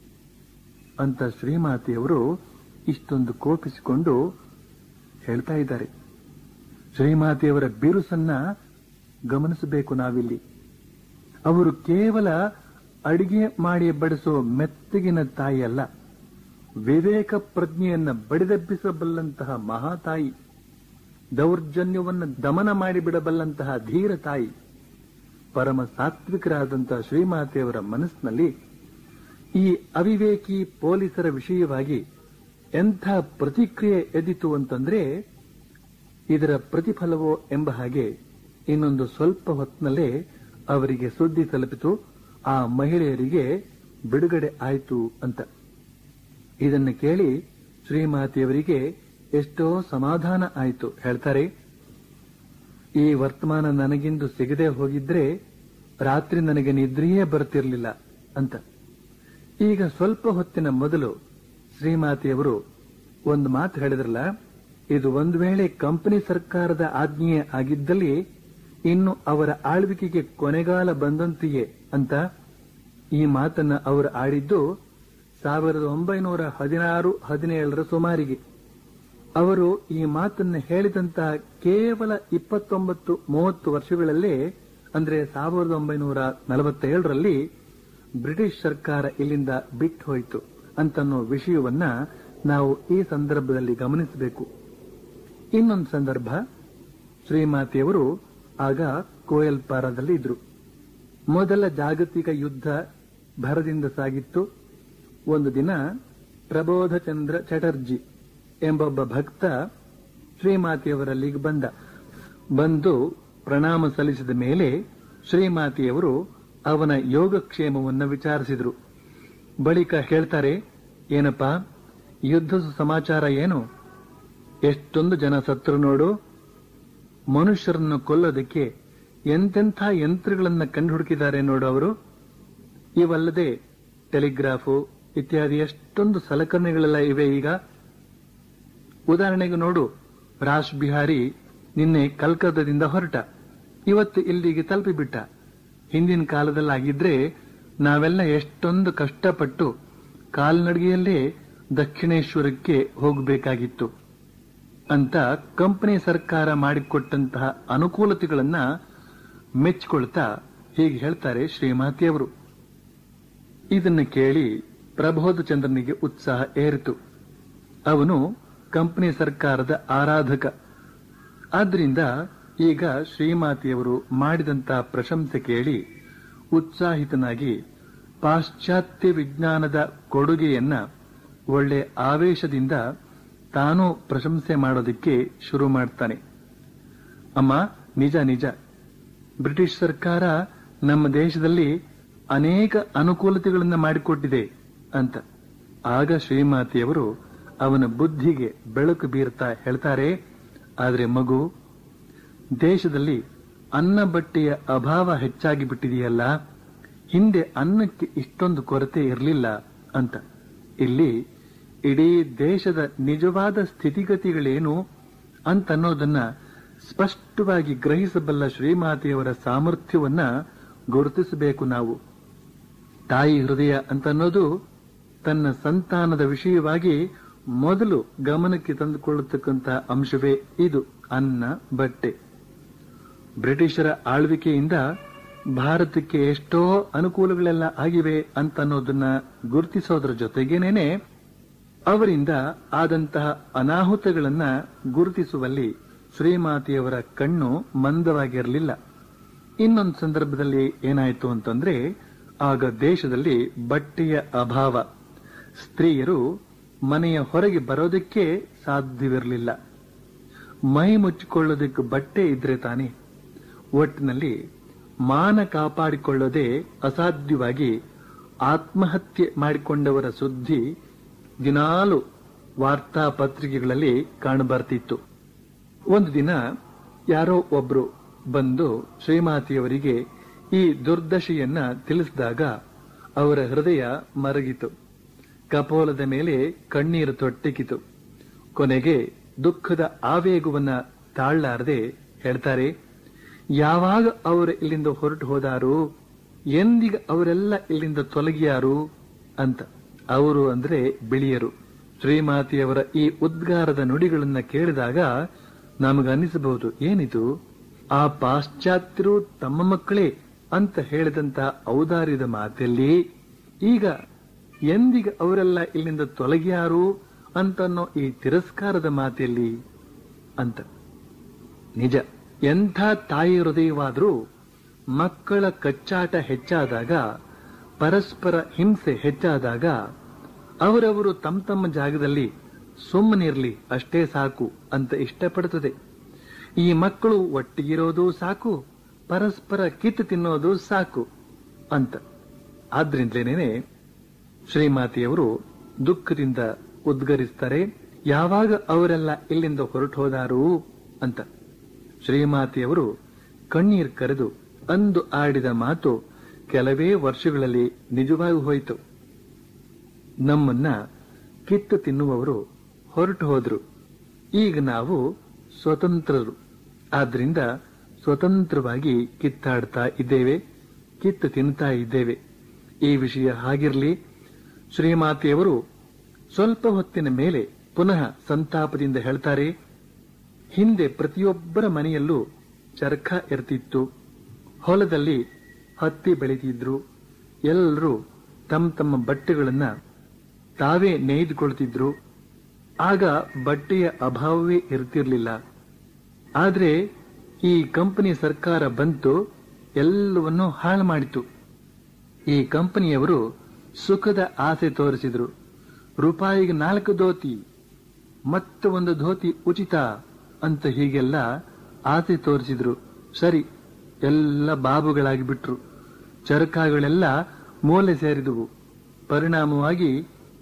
ಅಂತ ಶ್ರೀಮಾತೆಯವರು ಇಷ್ಟೊಂದು ಕೋಪಿಸಿಕೊಂಡು ಹೇಳ್ತಾ ಇದ್ದಾರೆ ಶ್ರೀಮಾತೆಯವರ ಬಿರುಸನ್ನ ಗಮನಿಸಬೇಕು ನಾವಿಲ್ಲಿ ಅವರು ಕೇವಲ ಅಡಿಗೆ ಮಾಡಿ ಬಡಿಸೋ ಮೆತ್ತಗಿನ ತಾಯಿಯಲ್ಲ ವಿವೇಕ ಪ್ರಜ್ಞೆಯನ್ನ ಬಡಿದೆಬ್ಬಿಸಬಲ್ಲಂತಹ ಮಹಾತಾಯಿ ದೌರ್ಜನ್ಯವನ್ನ ದಮನ ಮಾಡಿಬಿಡಬಲ್ಲಂತಹ ಧೀರ ತಾಯಿ ಪರಮ ಸಾತ್ವಿಕರಾದಂತಹ ಶ್ರೀಮಾತೆಯವರ ಮನಸ್ಸಿನಲ್ಲಿ ಈ ಅವಿವೇಕಿ ಪೊಲೀಸರ ವಿಷಯವಾಗಿ ಎಂಥ ಪ್ರತಿಕ್ರಿಯೆ ಎದ್ದಿತು ಅಂತಂದ್ರೆ ಇದರ ಪ್ರತಿಫಲವೋ ಎಂಬ ಹಾಗೆ ಇನ್ನೊಂದು ಸ್ವಲ್ಪ ಹೊತ್ತಿನಲ್ಲೇ ಅವರಿಗೆ ಸುದ್ದಿ ತಲುಪಿತು ಆ ಮಹಿಳೆಯರಿಗೆ ಬಿಡುಗಡೆ ಆಯಿತು ಅಂತ ಇದನ್ನು ಕೇಳಿ ಶ್ರೀಮಾತೆಯವರಿಗೆ ಎಷ್ಟೋ ಸಮಾಧಾನ ಆಯಿತು ಹೇಳ್ತಾರೆ ಈ ವರ್ತಮಾನ ನನಗಿಂದು ಸಿಗದೆ ಹೋಗಿದ್ರೆ ರಾತ್ರಿ ನನಗೆ ನಿದ್ರೆಯೇ ಬರ್ತಿರ್ಲಿಲ್ಲ ಅಂತ ಈಗ ಸ್ವಲ್ಪ ಹೊತ್ತಿನ ಮೊದಲು ಶ್ರೀಮಾತೆಯವರು ಒಂದು ಮಾತು ಹೇಳಿದ್ರಲ್ಲ ಇದು ಒಂದು ವೇಳೆ ಕಂಪನಿ ಸರ್ಕಾರದ ಆಜ್ಞೆ ಆಗಿದ್ದಲ್ಲಿ ಇನ್ನು ಅವರ ಆಳ್ವಿಕೆಗೆ ಕೊನೆಗಾಲ ಬಂದಂತೆಯೇ ಅಂತ ಈ ಮಾತನ್ನ ಅವರು ಆಡಿದ್ದು ಸಾವಿರದ ಒಂಬೈನೂರ ಹದಿನಾರು ಹದಿನೇಳರ ಸುಮಾರಿಗೆ ಅವರು ಈ ಮಾತನ್ನ ಹೇಳಿದಂತಹ ಕೇವಲ ಇಪ್ಪತ್ತೊಂಬತ್ತು ಮೂವತ್ತು ವರ್ಷಗಳಲ್ಲೇ ಅಂದ್ರೆ ಸಾವಿರದ ಒಂಬೈನೂರ ನಲವತ್ತೇಳರಲ್ಲಿ ಬ್ರಿಟಿಷ್ ಸರ್ಕಾರ ಇಲ್ಲಿಂದ ಬಿಟ್ಟು ಹೋಯಿತು ಅಂತನ್ನೋ ವಿಷಯವನ್ನ ನಾವು ಈ ಸಂದರ್ಭದಲ್ಲಿ ಗಮನಿಸಬೇಕು ಇನ್ನೊಂದು ಸಂದರ್ಭ ಶ್ರೀಮಾತೆಯವರು ಆಗ ಕೋಯಲ್ಪಾರದಲ್ಲಿ ಇದ್ರು ಮೊದಲ ಜಾಗತಿಕ ಯುದ್ಧ ಭರದಿಂದ ಸಾಗಿತ್ತು ಒಂದು ದಿನ ಪ್ರಬೋಧಚಂದ್ರ ಚಟರ್ಜಿ ಎಂಬೊಬ್ಬ ಭಕ್ತ ಶ್ರೀಮಾತೆಯವರಲ್ಲಿಗೆ ಬಂದ ಬಂದು ಪ್ರಣಾಮ ಸಲ್ಲಿಸಿದ ಮೇಲೆ ಶ್ರೀಮಾತೆಯವರು ಅವನ ಯೋಗಕ್ಷೇಮವನ್ನು ವಿಚಾರಿಸಿದರು ಬಳಿಕ ಹೇಳ್ತಾರೆ ಏನಪ್ಪಾ ಯುದ್ಧದ ಸಮಾಚಾರ ಏನು ಎಷ್ಟೊಂದು ಜನ ಸತ್ರು ನೋಡು ಮನುಷ್ಯರನ್ನು ಕೊಲ್ಲೋದಕ್ಕೆ ಎಂತೆಂಥ ಯಂತ್ರಗಳನ್ನ ಕಂಡುಹುಡುಕಿದ್ದಾರೆ ನೋಡು ಅವರು ಇವಲ್ಲದೆ ಟೆಲಿಗ್ರಾಫು ಇತ್ಯಾದಿ ಎಷ್ಟೊಂದು ಸಲಕರಣೆಗಳೆಲ್ಲ ಇವೆ ಈಗ ಉದಾಹರಣೆಗೆ ನೋಡು ರಾಜ್ ಬಿಹಾರಿ ನಿನ್ನೆ ಕಲ್ಕತ್ತಾದಿಂದ ಹೊರಟ ಇವತ್ತು ಇಲ್ಲಿಗೆ ತಲುಪಿಬಿಟ್ಟ ಹಿಂದಿನ ಕಾಲದಲ್ಲಾಗಿದ್ರೆ ನಾವೆಲ್ಲ ಎಷ್ಟೊಂದು ಕಷ್ಟಪಟ್ಟು ಕಾಲ್ನಡಿಗೆಯಲ್ಲೇ ದಕ್ಷಿಣೇಶ್ವರಕ್ಕೆ ಹೋಗಬೇಕಾಗಿತ್ತು ಅಂತ ಕಂಪನಿ ಸರ್ಕಾರ ಮಾಡಿಕೊಟ್ಟಂತಹ ಅನುಕೂಲತೆಗಳನ್ನ ಮೆಚ್ಚಿಕೊಳ್ತಾ ಹೀಗೆ ಹೇಳ್ತಾರೆ ಶ್ರೀಮಾತಿಯವರು ಇದನ್ನ ಕೇಳಿ ಪ್ರಬೋಧ ಚಂದ್ರನಿಗೆ ಉತ್ಸಾಹ ಏರಿತು ಅವನು ಕಂಪನಿ ಸರ್ಕಾರದ ಆರಾಧಕ ಆದ್ರಿಂದ ಈಗ ಶ್ರೀಮಾತಿಯವರು ಮಾಡಿದಂತಹ ಪ್ರಶಂಸೆ ಕೇಳಿ ಉತ್ಸಾಹಿತನಾಗಿ ಪಾಶ್ಚಾತ್ಯ ವಿಜ್ಞಾನದ ಕೊಡುಗೆಯನ್ನ ಒಳ್ಳೆ ಆವೇಶದಿಂದ ತಾನು ಪ್ರಶಂಸೆ ಮಾಡೋದಕ್ಕೆ ಶುರು ಮಾಡ್ತಾನೆ ಅಮ್ಮ ನಿಜ ನಿಜ ಬ್ರಿಟಿಷ್ ಸರ್ಕಾರ ನಮ್ಮ ದೇಶದಲ್ಲಿ ಅನೇಕ ಅನುಕೂಲತೆಗಳನ್ನು ಮಾಡಿಕೊಟ್ಟಿದೆ ಅಂತ ಆಗ ಶ್ರೀಮಾತಿಯವರು ಅವನ ಬುದ್ಧಿಗೆ ಬೆಳಕು ಬೀರ್ತಾ ಹೇಳ್ತಾರೆ ಆದ್ರೆ ಮಗು ದೇಶದಲ್ಲಿ ಅನ್ನ ಬಟ್ಟೆಯ ಅಭಾವ ಹೆಚ್ಚಾಗಿ ಬಿಟ್ಟಿದೆಯಲ್ಲ ಹಿಂದೆ ಅನ್ನಕ್ಕೆ ಇಷ್ಟೊಂದು ಕೊರತೆ ಇರಲಿಲ್ಲ ಅಂತ ಇಲ್ಲಿ ಇಡೀ ದೇಶದ ನಿಜವಾದ ಸ್ಥಿತಿಗತಿಗಳೇನು ಅಂತನ್ನೋದನ್ನ ಸ್ಪಷ್ಟವಾಗಿ ಗ್ರಹಿಸಬಲ್ಲ ಶ್ರೀಮಾತೆಯವರ ಸಾಮರ್ಥ್ಯವನ್ನ ಗುರುತಿಸಬೇಕು ನಾವು ತಾಯಿ ಹೃದಯ ಅಂತನ್ನೋದು ತನ್ನ ಸಂತಾನದ ವಿಷಯವಾಗಿ ಮೊದಲು ಗಮನಕ್ಕೆ ತಂದುಕೊಳ್ಳತಕ್ಕಂಥ ಅಂಶವೇ ಇದು ಅನ್ನ ಬಟ್ಟೆ ಬ್ರಿಟಿಷರ ಆಳ್ವಿಕೆಯಿಂದ ಭಾರತಕ್ಕೆ ಎಷ್ಟೋ ಅನುಕೂಲಗಳೆಲ್ಲ ಆಗಿವೆ ಅಂತ ಅನ್ನೋದನ್ನ ಗುರುತಿಸೋದ್ರ ಜೊತೆಗೇನೇನೆ ಅವರಿಂದ ಆದಂತಹ ಅನಾಹುತಗಳನ್ನ ಗುರುತಿಸುವಲ್ಲಿ ಶ್ರೀಮಾತೆಯವರ ಕಣ್ಣು ಮಂದವಾಗಿರಲಿಲ್ಲ ಇನ್ನೊಂದು ಸಂದರ್ಭದಲ್ಲಿ ಏನಾಯಿತು ಅಂತಂದ್ರೆ ಆಗ ದೇಶದಲ್ಲಿ ಬಟ್ಟೆಯ ಅಭಾವ ಸ್ತ್ರೀಯರು ಮನೆಯ ಹೊರಗೆ ಬರೋದಕ್ಕೆ ಸಾಧ್ಯವಿರಲಿಲ್ಲ ಮೈ ಮುಚ್ಚಿಕೊಳ್ಳೋದಕ್ಕೆ ಬಟ್ಟೆ ಇದ್ರೆ ತಾನೆ ಒಟ್ಟಿನಲ್ಲಿ ಮಾನ ಕಾಪಾಡಿಕೊಳ್ಳೋದೇ ಅಸಾಧ್ಯವಾಗಿ ಆತ್ಮಹತ್ಯೆ ಮಾಡಿಕೊಂಡವರ ಸುದ್ದಿ ದಿನಾಲು ವಾರ್ತಾ ಪತ್ರಿಕೆಗಳಲ್ಲಿ ಕಾಣಬರ್ತಿತ್ತು ಒಂದು ದಿನ ಯಾರೋ ಒಬ್ರು ಬಂದು ಶ್ರೀಮಾತಿಯವರಿಗೆ ಈ ದುರ್ದಶೆಯನ್ನ ತಿಳಿಸಿದಾಗ ಅವರ ಹೃದಯ ಮರಗಿತು ಕಪೋಲದ ಮೇಲೆ ಕಣ್ಣೀರು ತೊಟ್ಟಿಕಿತು ಕೊನೆಗೆ ದುಃಖದ ಆವೇಗವನ್ನ ತಾಳಲಾರದೆ ಹೇಳ್ತಾರೆ ಯಾವಾಗ ಅವರು ಇಲ್ಲಿಂದ ಹೊರಟು ಹೋದಾರು ಎಂದಿಗ ಅವರೆಲ್ಲ ಇಲ್ಲಿಂದ ತೊಲಗಿಯಾರು ಅಂತ ಅವರು ಅಂದ್ರೆ ಬಿಳಿಯರು ಶ್ರೀಮಾತಿಯವರ ಈ ಉದ್ಗಾರದ ನುಡಿಗಳನ್ನ ಕೇಳಿದಾಗ ನಮಗನ್ನಿಸಬಹುದು ಏನಿದು ಆ ಪಾಶ್ಚಾತ್ಯರು ತಮ್ಮ ಮಕ್ಕಳೇ ಅಂತ ಹೇಳಿದಂತ ಔದಾರ್ಯದ ಮಾತಲ್ಲಿ ಈಗ ಎಂದಿಗ ಅವರೆಲ್ಲ ಇಲ್ಲಿಂದ ತೊಲಗಿಯಾರು ಅಂತನ್ನೋ ಈ ತಿರಸ್ಕಾರದ ಮಾತೆಯಲ್ಲಿ ಅಂತ ನಿಜ ಎಂಥ ತಾಯಿ ಹೃದಯವಾದರೂ ಮಕ್ಕಳ ಕಚ್ಚಾಟ ಹೆಚ್ಚಾದಾಗ ಪರಸ್ಪರ ಹಿಂಸೆ ಹೆಚ್ಚಾದಾಗ ಅವರವರು ತಮ್ಮ ತಮ್ಮ ಜಾಗದಲ್ಲಿ ಸುಮ್ಮನಿರ್ಲಿ ಅಷ್ಟೇ ಸಾಕು ಅಂತ ಇಷ್ಟಪಡುತ್ತದೆ ಈ ಮಕ್ಕಳು ಒಟ್ಟಿಗಿರೋದು ಸಾಕು ಪರಸ್ಪರ ಕಿತ್ತು ತಿನ್ನೋದು ಸಾಕು ಅಂತ ಆದ್ರಿಂದಲೇನೆ ಶ್ರೀಮಾತೆಯವರು ದುಃಖದಿಂದ ಉದ್ಗರಿಸ್ತಾರೆ ಯಾವಾಗ ಅವರೆಲ್ಲ ಇಲ್ಲಿಂದ ಹೊರಟು ಹೋದಾರು ಅಂತ ಶ್ರೀಮಾತೆಯವರು ಕಣ್ಣೀರ್ ಕರೆದು ಅಂದು ಆಡಿದ ಮಾತು ಕೆಲವೇ ವರ್ಷಗಳಲ್ಲಿ ನಿಜವಾಗಿ ಹೋಯಿತು ನಮ್ಮನ್ನ ಕಿತ್ತು ತಿನ್ನುವವರು ಹೊರಟು ಹೋದ್ರು ಈಗ ನಾವು ಸ್ವತಂತ್ರರು ಆದ್ರಿಂದ ಸ್ವತಂತ್ರವಾಗಿ ಕಿತ್ತಾಡ್ತಾ ಇದ್ದೇವೆ ಕಿತ್ತು ತಿನ್ನುತ್ತಾ ಇದ್ದೇವೆ ಈ ವಿಷಯ ಹಾಗಿರ್ಲಿ ಶ್ರೀಮಾತೆಯವರು ಸ್ವಲ್ಪ ಹೊತ್ತಿನ ಮೇಲೆ ಪುನಃ ಸಂತಾಪದಿಂದ ಹೇಳ್ತಾರೆ ಹಿಂದೆ ಪ್ರತಿಯೊಬ್ಬರ ಮನೆಯಲ್ಲೂ ಚರಕ ಇರ್ತಿತ್ತು ಹೊಲದಲ್ಲಿ ಹತ್ತಿ ಬೆಳೀತಿದ್ರು ಎಲ್ಲರೂ ತಮ್ಮ ತಮ್ಮ ಬಟ್ಟೆಗಳನ್ನ ತಾವೇ ನೇಯ್ದುಕೊಳ್ತಿದ್ರು ಆಗ ಬಟ್ಟೆಯ ಅಭಾವವೇ ಇರ್ತಿರ್ಲಿಲ್ಲ ಆದ್ರೆ ಈ ಕಂಪನಿ ಸರ್ಕಾರ ಬಂತು ಎಲ್ಲವನ್ನೂ ಹಾಳು ಮಾಡಿತು ಈ ಕಂಪನಿಯವರು ಸುಖದ ಆಸೆ ತೋರಿಸಿದ್ರು ರೂಪಾಯಿಗೆ ನಾಲ್ಕು ಧೋತಿ ಮತ್ತೆ ಒಂದು ಧೋತಿ ಉಚಿತ ಅಂತ ಹೀಗೆಲ್ಲ ಆಸೆ ತೋರಿಸಿದ್ರು ಸರಿ ಎಲ್ಲ ಬಾಬುಗಳಾಗಿ ಬಿಟ್ರು ಚರಕಾಗಳೆಲ್ಲ ಮೂಲೆ ಸೇರಿದುವು ಪರಿಣಾಮವಾಗಿ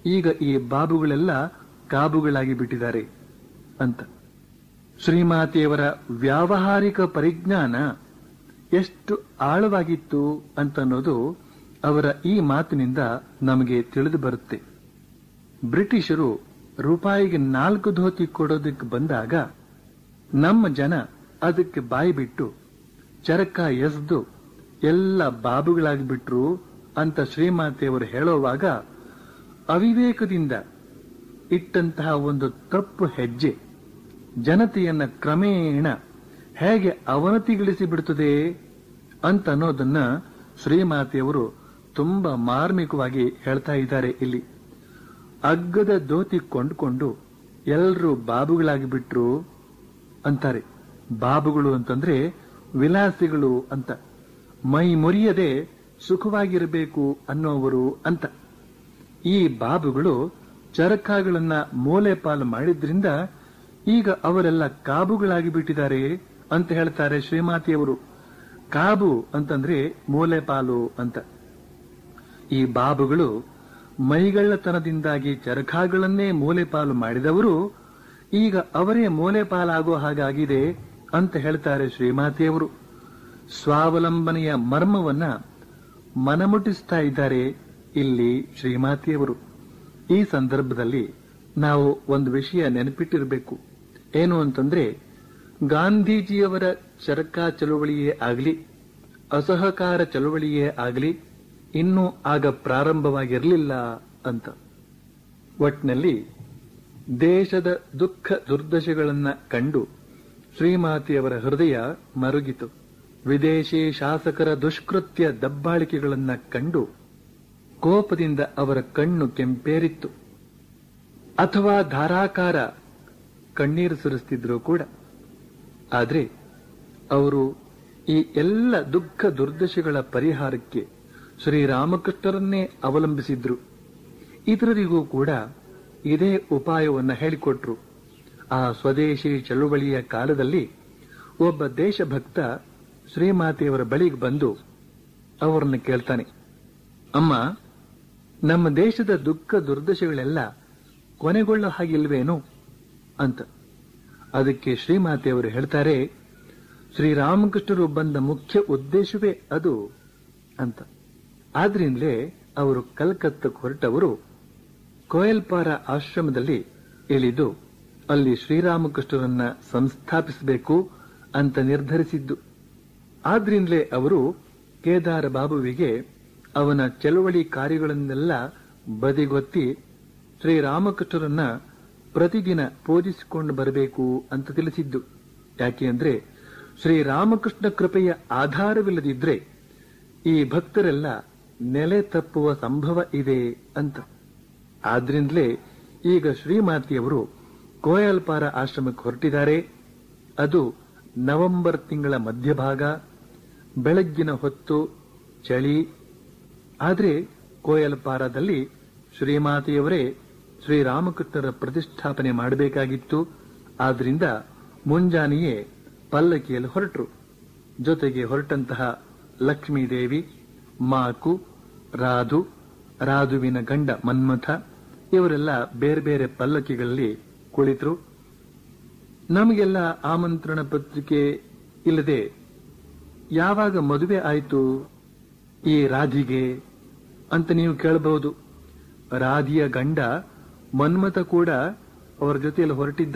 ಈಗ ಈ ಬಾಬುಗಳೆಲ್ಲ ಕಾಬುಗಳಾಗಿ ಬಿಟ್ಟಿದ್ದಾರೆ ಅಂತ ಶ್ರೀಮಾತೆಯವರ ವ್ಯಾವಹಾರಿಕ ಪರಿಜ್ಞಾನ ಎಷ್ಟು ಆಳವಾಗಿತ್ತು ಅಂತನ್ನೋದು ಅವರ ಈ ಮಾತಿನಿಂದ ನಮಗೆ ತಿಳಿದು ಬರುತ್ತೆ ಬ್ರಿಟಿಷರು ರೂಪಾಯಿಗೆ ನಾಲ್ಕು ಧೋತಿ ಕೊಡೋದಕ್ಕೆ ಬಂದಾಗ ನಮ್ಮ ಜನ ಅದಕ್ಕೆ ಬಾಯಿ ಬಿಟ್ಟು ಚರಕ ಎಸ್ದು ಎಲ್ಲ ಬಾಬುಗಳಾಗ್ಬಿಟ್ರು ಅಂತ ಶ್ರೀಮಾತೆಯವರು ಹೇಳುವಾಗ ಅವಿವೇಕದಿಂದ ಇಟ್ಟಂತಹ ಒಂದು ತಪ್ಪು ಹೆಜ್ಜೆ ಜನತೆಯನ್ನ ಕ್ರಮೇಣ ಹೇಗೆ ಅವನತಿಗಿಳಿಸಿ ಬಿಡುತ್ತದೆ ಅಂತ ಅನ್ನೋದನ್ನ ಶ್ರೀಮಾತೆಯವರು ತುಂಬಾ ಮಾರ್ಮಿಕವಾಗಿ ಹೇಳ್ತಾ ಇದ್ದಾರೆ ಇಲ್ಲಿ ಅಗ್ಗದ ದೋತಿ ಕೊಂಡ್ಕೊಂಡು ಎಲ್ಲರೂ ಬಾಬುಗಳಾಗಿ ಬಿಟ್ರು ಅಂತಾರೆ ಬಾಬುಗಳು ಅಂತಂದ್ರೆ ವಿಲಾಸಿಗಳು ಅಂತ ಮೈ ಮುರಿಯದೆ ಸುಖವಾಗಿರಬೇಕು ಅನ್ನೋವರು ಅಂತ ಈ ಬಾಬುಗಳು ಚರಕಾಗಳನ್ನ ಮೂಲೆ ಪಾಲು ಮಾಡಿದ್ರಿಂದ ಈಗ ಅವರೆಲ್ಲ ಕಾಬುಗಳಾಗಿ ಬಿಟ್ಟಿದ್ದಾರೆ ಅಂತ ಹೇಳ್ತಾರೆ ಶ್ರೀಮಾತೆಯವರು ಕಾಬು ಅಂತಂದ್ರೆ ಮೂಲೆ ಪಾಲು ಅಂತ ಈ ಬಾಬುಗಳು ಮೈಗಳ್ಳತನದಿಂದಾಗಿ ಚರಕಾಗಳನ್ನೇ ಮೂಲೆ ಪಾಲು ಮಾಡಿದವರು ಈಗ ಅವರೇ ಮೂಲೆ ಪಾಲಾಗೋ ಹಾಗಾಗಿದೆ ಅಂತ ಹೇಳ್ತಾರೆ ಶ್ರೀಮಾತೆಯವರು ಸ್ವಾವಲಂಬನೆಯ ಮರ್ಮವನ್ನ ಮನಮುಟ್ಟಿಸ್ತಾ ಇದ್ದಾರೆ ಇಲ್ಲಿ ಶ್ರೀಮಾತೆಯವರು ಈ ಸಂದರ್ಭದಲ್ಲಿ ನಾವು ಒಂದು ವಿಷಯ ನೆನಪಿಟ್ಟಿರಬೇಕು ಏನು ಅಂತಂದ್ರೆ ಗಾಂಧೀಜಿಯವರ ಚರಕ ಚಳುವಳಿಯೇ ಆಗಲಿ ಅಸಹಕಾರ ಚಳುವಳಿಯೇ ಆಗಲಿ ಇನ್ನೂ ಆಗ ಪ್ರಾರಂಭವಾಗಿರಲಿಲ್ಲ ಅಂತ ಒಟ್ನಲ್ಲಿ ದೇಶದ ದುಃಖ ದುರ್ದಶೆಗಳನ್ನ ಕಂಡು ಶ್ರೀಮಾತೆಯವರ ಹೃದಯ ಮರುಗಿತು ವಿದೇಶಿ ಶಾಸಕರ ದುಷ್ಕೃತ್ಯ ದಬ್ಬಾಳಿಕೆಗಳನ್ನ ಕಂಡು ಕೋಪದಿಂದ ಅವರ ಕಣ್ಣು ಕೆಂಪೇರಿತ್ತು ಅಥವಾ ಧಾರಾಕಾರ ಕಣ್ಣೀರು ಸುರಿಸ್ತಿದ್ರು ಕೂಡ ಆದ್ರೆ ಅವರು ಈ ಎಲ್ಲ ದುಃಖ ದುರ್ದಶೆಗಳ ಪರಿಹಾರಕ್ಕೆ ಶ್ರೀರಾಮಕೃಷ್ಣರನ್ನೇ ಅವಲಂಬಿಸಿದ್ರು ಇತರರಿಗೂ ಕೂಡ ಇದೇ ಉಪಾಯವನ್ನ ಹೇಳಿಕೊಟ್ರು ಆ ಸ್ವದೇಶಿ ಚಳುವಳಿಯ ಕಾಲದಲ್ಲಿ ಒಬ್ಬ ದೇಶಭಕ್ತ ಶ್ರೀಮಾತೆಯವರ ಬಳಿಗೆ ಬಂದು ಅವರನ್ನು ಕೇಳ್ತಾನೆ ಅಮ್ಮ ನಮ್ಮ ದೇಶದ ದುಃಖ ದುರ್ದಶೆಗಳೆಲ್ಲ ಕೊನೆಗೊಳ್ಳೋ ಹಾಗಿಲ್ವೇನು ಅಂತ ಅದಕ್ಕೆ ಶ್ರೀಮಾತೆಯವರು ಹೇಳ್ತಾರೆ ಶ್ರೀರಾಮಕೃಷ್ಣರು ಬಂದ ಮುಖ್ಯ ಉದ್ದೇಶವೇ ಅದು ಅಂತ ಆದ್ರಿಂದಲೇ ಅವರು ಕಲ್ಕತ್ತಕ್ಕೆ ಹೊರಟವರು ಕೋಯಲ್ಪಾರ ಆಶ್ರಮದಲ್ಲಿ ಇಳಿದು ಅಲ್ಲಿ ಶ್ರೀರಾಮಕೃಷ್ಣರನ್ನ ಸಂಸ್ಥಾಪಿಸಬೇಕು ಅಂತ ನಿರ್ಧರಿಸಿದ್ದು ಆದ್ರಿಂದಲೇ ಅವರು ಕೇದಾರ ಬಾಬುವಿಗೆ ಅವನ ಚಳುವಳಿ ಕಾರ್ಯಗಳನ್ನೆಲ್ಲ ಬದಿಗೊತ್ತಿ ಶ್ರೀರಾಮಕೃಷ್ಣರನ್ನ ಪ್ರತಿದಿನ ಪೂಜಿಸಿಕೊಂಡು ಬರಬೇಕು ಅಂತ ತಿಳಿಸಿದ್ದು ಯಾಕೆ ಅಂದ್ರೆ ಶ್ರೀರಾಮಕೃಷ್ಣ ಕೃಪೆಯ ಆಧಾರವಿಲ್ಲದಿದ್ರೆ ಈ ಭಕ್ತರೆಲ್ಲ ನೆಲೆ ತಪ್ಪುವ ಸಂಭವ ಇದೆ ಅಂತ ಆದ್ರಿಂದಲೇ ಈಗ ಶ್ರೀಮಾತೆಯವರು ಕೋಯಲ್ಪಾರ ಆಶ್ರಮಕ್ಕೆ ಹೊರಟಿದ್ದಾರೆ ಅದು ನವೆಂಬರ್ ತಿಂಗಳ ಮಧ್ಯಭಾಗ ಬೆಳಗ್ಗಿನ ಹೊತ್ತು ಚಳಿ ಆದ್ರೆ ಕೋಯಲ್ಪಾರದಲ್ಲಿ ಶ್ರೀಮಾತೆಯವರೇ ಶ್ರೀರಾಮಕೃಷ್ಣರ ಪ್ರತಿಷ್ಠಾಪನೆ ಮಾಡಬೇಕಾಗಿತ್ತು ಆದ್ರಿಂದ ಮುಂಜಾನೆಯೇ ಪಲ್ಲಕ್ಕಿಯಲ್ಲಿ ಹೊರಟರು ಜೊತೆಗೆ ಹೊರಟಂತಹ ಲಕ್ಷ್ಮೀದೇವಿ ಮಾಕು ರಾಧು ರಾಧುವಿನ ಗಂಡ ಮನ್ಮಥ ಇವರೆಲ್ಲ ಬೇರೆ ಬೇರೆ ಪಲ್ಲಕ್ಕಿಗಳಲ್ಲಿ ಕುಳಿತರು ನಮಗೆಲ್ಲ ಆಮಂತ್ರಣ ಪತ್ರಿಕೆ ಇಲ್ಲದೆ ಯಾವಾಗ ಮದುವೆ ಆಯಿತು ಈ ರಾಧಿಗೆ ಅಂತ ನೀವು ಕೇಳಬಹುದು ರಾಧಿಯ ಗಂಡ ಮನ್ಮಥ ಕೂಡ ಅವರ ಜೊತೆಯಲ್ಲಿ ಹೊರಟಿದ್ದ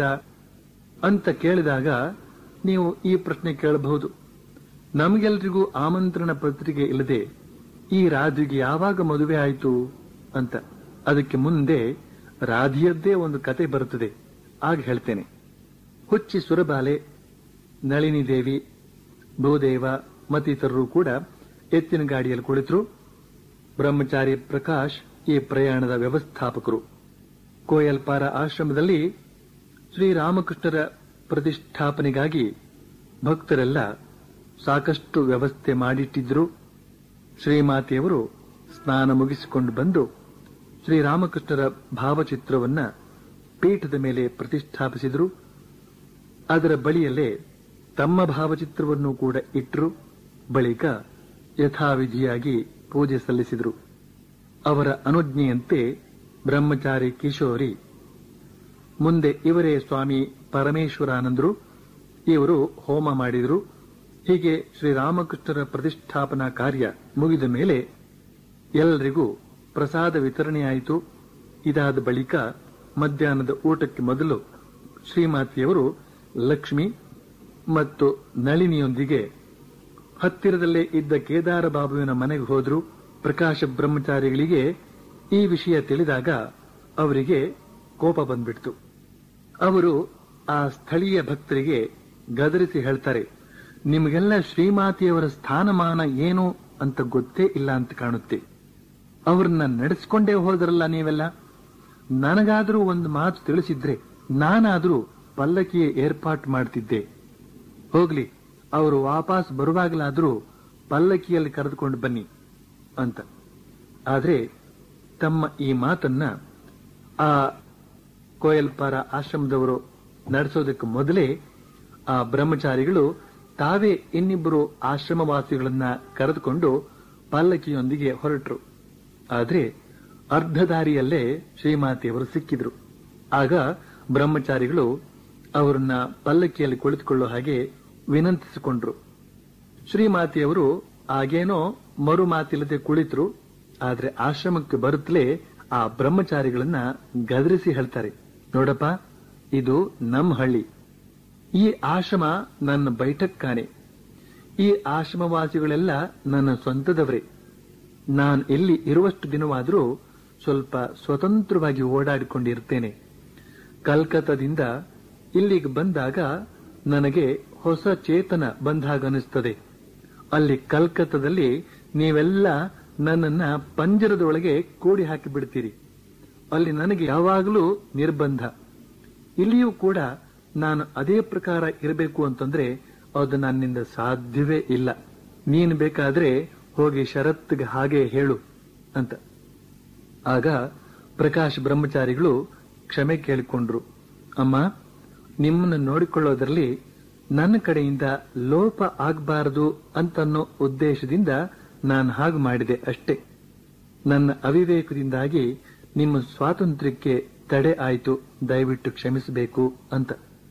ಅಂತ ಕೇಳಿದಾಗ ನೀವು ಈ ಪ್ರಶ್ನೆ ಕೇಳಬಹುದು ನಮಗೆಲ್ರಿಗೂ ಆಮಂತ್ರಣ ಪತ್ರಿಕೆ ಇಲ್ಲದೆ ಈ ರಾಧಿಗೆ ಯಾವಾಗ ಮದುವೆ ಆಯಿತು ಅಂತ ಅದಕ್ಕೆ ಮುಂದೆ ರಾಧಿಯದ್ದೇ ಒಂದು ಕತೆ ಬರುತ್ತದೆ ಆಗ ಹೇಳ್ತೇನೆ ಹುಚ್ಚಿ ಸುರಬಾಲೆ ನಳಿನಿ ದೇವಿ ಭೂದೇವ ಮತ್ತಿತರರು ಕೂಡ ಎತ್ತಿನ ಗಾಡಿಯಲ್ಲಿ ಕುಳಿತರು ಬ್ರಹ್ಮಚಾರಿ ಪ್ರಕಾಶ್ ಈ ಪ್ರಯಾಣದ ವ್ಯವಸ್ಥಾಪಕರು ಕೋಯಲ್ಪಾರ ಆಶ್ರಮದಲ್ಲಿ ಶ್ರೀರಾಮಕೃಷ್ಣರ ಪ್ರತಿಷ್ಠಾಪನೆಗಾಗಿ ಭಕ್ತರೆಲ್ಲ ಸಾಕಷ್ಟು ವ್ಯವಸ್ಥೆ ಮಾಡಿಟ್ಟಿದ್ರು ಶ್ರೀಮಾತೆಯವರು ಸ್ನಾನ ಮುಗಿಸಿಕೊಂಡು ಬಂದು ಶ್ರೀರಾಮಕೃಷ್ಣರ ಭಾವಚಿತ್ರವನ್ನ ಪೀಠದ ಮೇಲೆ ಪ್ರತಿಷ್ಠಾಪಿಸಿದರು ಅದರ ಬಳಿಯಲ್ಲೇ ತಮ್ಮ ಭಾವಚಿತ್ರವನ್ನು ಕೂಡ ಇಟ್ಟರು ಬಳಿಕ ಯಥಾವಿಧಿಯಾಗಿ ಪೂಜೆ ಸಲ್ಲಿಸಿದರು ಅವರ ಅನುಜ್ಞೆಯಂತೆ ಬ್ರಹ್ಮಚಾರಿ ಕಿಶೋರಿ ಮುಂದೆ ಇವರೇ ಸ್ವಾಮಿ ಪರಮೇಶ್ವರಾನಂದರು ಇವರು ಹೋಮ ಮಾಡಿದರು ಹೀಗೆ ಶ್ರೀರಾಮಕೃಷ್ಣರ ಪ್ರತಿಷ್ಠಾಪನಾ ಕಾರ್ಯ ಮುಗಿದ ಮೇಲೆ ಎಲ್ಲರಿಗೂ ಪ್ರಸಾದ ವಿತರಣೆಯಾಯಿತು ಇದಾದ ಬಳಿಕ ಮಧ್ಯಾಹ್ನದ ಊಟಕ್ಕೆ ಮೊದಲು ಶ್ರೀಮಾತಿಯವರು ಲಕ್ಷ್ಮಿ ಮತ್ತು ನಳಿನಿಯೊಂದಿಗೆ ಹತ್ತಿರದಲ್ಲೇ ಇದ್ದ ಕೇದಾರ ಬಾಬುವಿನ ಮನೆಗೆ ಹೋದ್ರು ಪ್ರಕಾಶ ಬ್ರಹ್ಮಚಾರಿಗಳಿಗೆ ಈ ವಿಷಯ ತಿಳಿದಾಗ ಅವರಿಗೆ ಕೋಪ ಬಂದ್ಬಿಡ್ತು ಅವರು ಆ ಸ್ಥಳೀಯ ಭಕ್ತರಿಗೆ ಗದರಿಸಿ ಹೇಳ್ತಾರೆ ನಿಮಗೆಲ್ಲ ಶ್ರೀಮಾತಿಯವರ ಸ್ಥಾನಮಾನ ಏನು ಅಂತ ಗೊತ್ತೇ ಇಲ್ಲ ಅಂತ ಕಾಣುತ್ತೆ ಅವ್ರನ್ನ ನಡೆಸ್ಕೊಂಡೇ ಹೋದ್ರಲ್ಲ ನೀವೆಲ್ಲ ನನಗಾದರೂ ಒಂದು ಮಾತು ತಿಳಿಸಿದ್ರೆ ನಾನಾದರೂ ಪಲ್ಲಕ್ಕಿಯ ಏರ್ಪಾಟ್ ಮಾಡ್ತಿದ್ದೆ ಹೋಗ್ಲಿ ಅವರು ವಾಪಸ್ ಬರುವಾಗಲಾದರೂ ಪಲ್ಲಕ್ಕಿಯಲ್ಲಿ ಕರೆದುಕೊಂಡು ಬನ್ನಿ ಅಂತ ಆದ್ರೆ ತಮ್ಮ ಈ ಮಾತನ್ನ ಆ ಕೋಯಲ್ಪಾರ ಆಶ್ರಮದವರು ನಡೆಸೋದಕ್ಕೆ ಮೊದಲೇ ಆ ಬ್ರಹ್ಮಚಾರಿಗಳು ತಾವೇ ಇನ್ನಿಬ್ಬರು ಆಶ್ರಮವಾಸಿಗಳನ್ನ ಕರೆದುಕೊಂಡು ಪಲ್ಲಕ್ಕಿಯೊಂದಿಗೆ ಹೊರಟರು ಆದ್ರೆ ಅರ್ಧ ದಾರಿಯಲ್ಲೇ ಶ್ರೀಮಾತಿಯವರು ಸಿಕ್ಕಿದ್ರು ಆಗ ಬ್ರಹ್ಮಚಾರಿಗಳು ಅವರನ್ನ ಪಲ್ಲಕ್ಕಿಯಲ್ಲಿ ಕುಳಿತುಕೊಳ್ಳೋ ಹಾಗೆ ವಿನಂತಿಸಿಕೊಂಡ್ರು ಶ್ರೀಮಾತಿಯವರು ಆಗೇನೋ ಮರು ಮಾತಿಲ್ಲದೆ ಕುಳಿತರು ಆದ್ರೆ ಆಶ್ರಮಕ್ಕೆ ಬರುತ್ತಲೇ ಆ ಬ್ರಹ್ಮಚಾರಿಗಳನ್ನ ಗದರಿಸಿ ಹೇಳ್ತಾರೆ ನೋಡಪ್ಪ ಇದು ನಮ್ಮ ಹಳ್ಳಿ ಈ ಆಶ್ರಮ ನನ್ನ ಬೈಠಕ್ಕಾನೆ ಈ ಆಶ್ರಮವಾಸಿಗಳೆಲ್ಲ ನನ್ನ ಸ್ವಂತದವರೇ ನಾನು ಎಲ್ಲಿ ಇರುವಷ್ಟು ದಿನವಾದರೂ ಸ್ವಲ್ಪ ಸ್ವತಂತ್ರವಾಗಿ ಓಡಾಡಿಕೊಂಡಿರ್ತೇನೆ ಕಲ್ಕತ್ತಾದಿಂದ ಇಲ್ಲಿಗೆ ಬಂದಾಗ ನನಗೆ ಹೊಸ ಚೇತನ ಬಂದಾಗ ಅನಿಸ್ತದೆ ಅಲ್ಲಿ ಕಲ್ಕತ್ತಾದಲ್ಲಿ ನೀವೆಲ್ಲ ನನ್ನನ್ನ ಪಂಜರದೊಳಗೆ ಕೂಡಿ ಹಾಕಿ ಬಿಡ್ತೀರಿ ಅಲ್ಲಿ ನನಗೆ ಯಾವಾಗಲೂ ನಿರ್ಬಂಧ ಇಲ್ಲಿಯೂ ಕೂಡ ನಾನು ಅದೇ ಪ್ರಕಾರ ಇರಬೇಕು ಅಂತಂದ್ರೆ ಅದು ನನ್ನಿಂದ ಸಾಧ್ಯವೇ ಇಲ್ಲ ನೀನು ಬೇಕಾದ್ರೆ ಹೋಗಿ ಷರತ್ತಿಗೆ ಹಾಗೆ ಹೇಳು ಅಂತ ಆಗ ಪ್ರಕಾಶ್ ಬ್ರಹ್ಮಚಾರಿಗಳು ಕ್ಷಮೆ ಕೇಳಿಕೊಂಡ್ರು ಅಮ್ಮ ನಿಮ್ಮನ್ನು ನೋಡಿಕೊಳ್ಳೋದ್ರಲ್ಲಿ ನನ್ನ ಕಡೆಯಿಂದ ಲೋಪ ಆಗಬಾರದು ಅಂತನ್ನೋ ಉದ್ದೇಶದಿಂದ ನಾನು ಹಾಗೆ ಮಾಡಿದೆ ಅಷ್ಟೇ ನನ್ನ ಅವಿವೇಕದಿಂದಾಗಿ ನಿಮ್ಮ ಸ್ವಾತಂತ್ರ್ಯಕ್ಕೆ ತಡೆ ಆಯಿತು ದಯವಿಟ್ಟು ಕ್ಷಮಿಸಬೇಕು ಅಂತ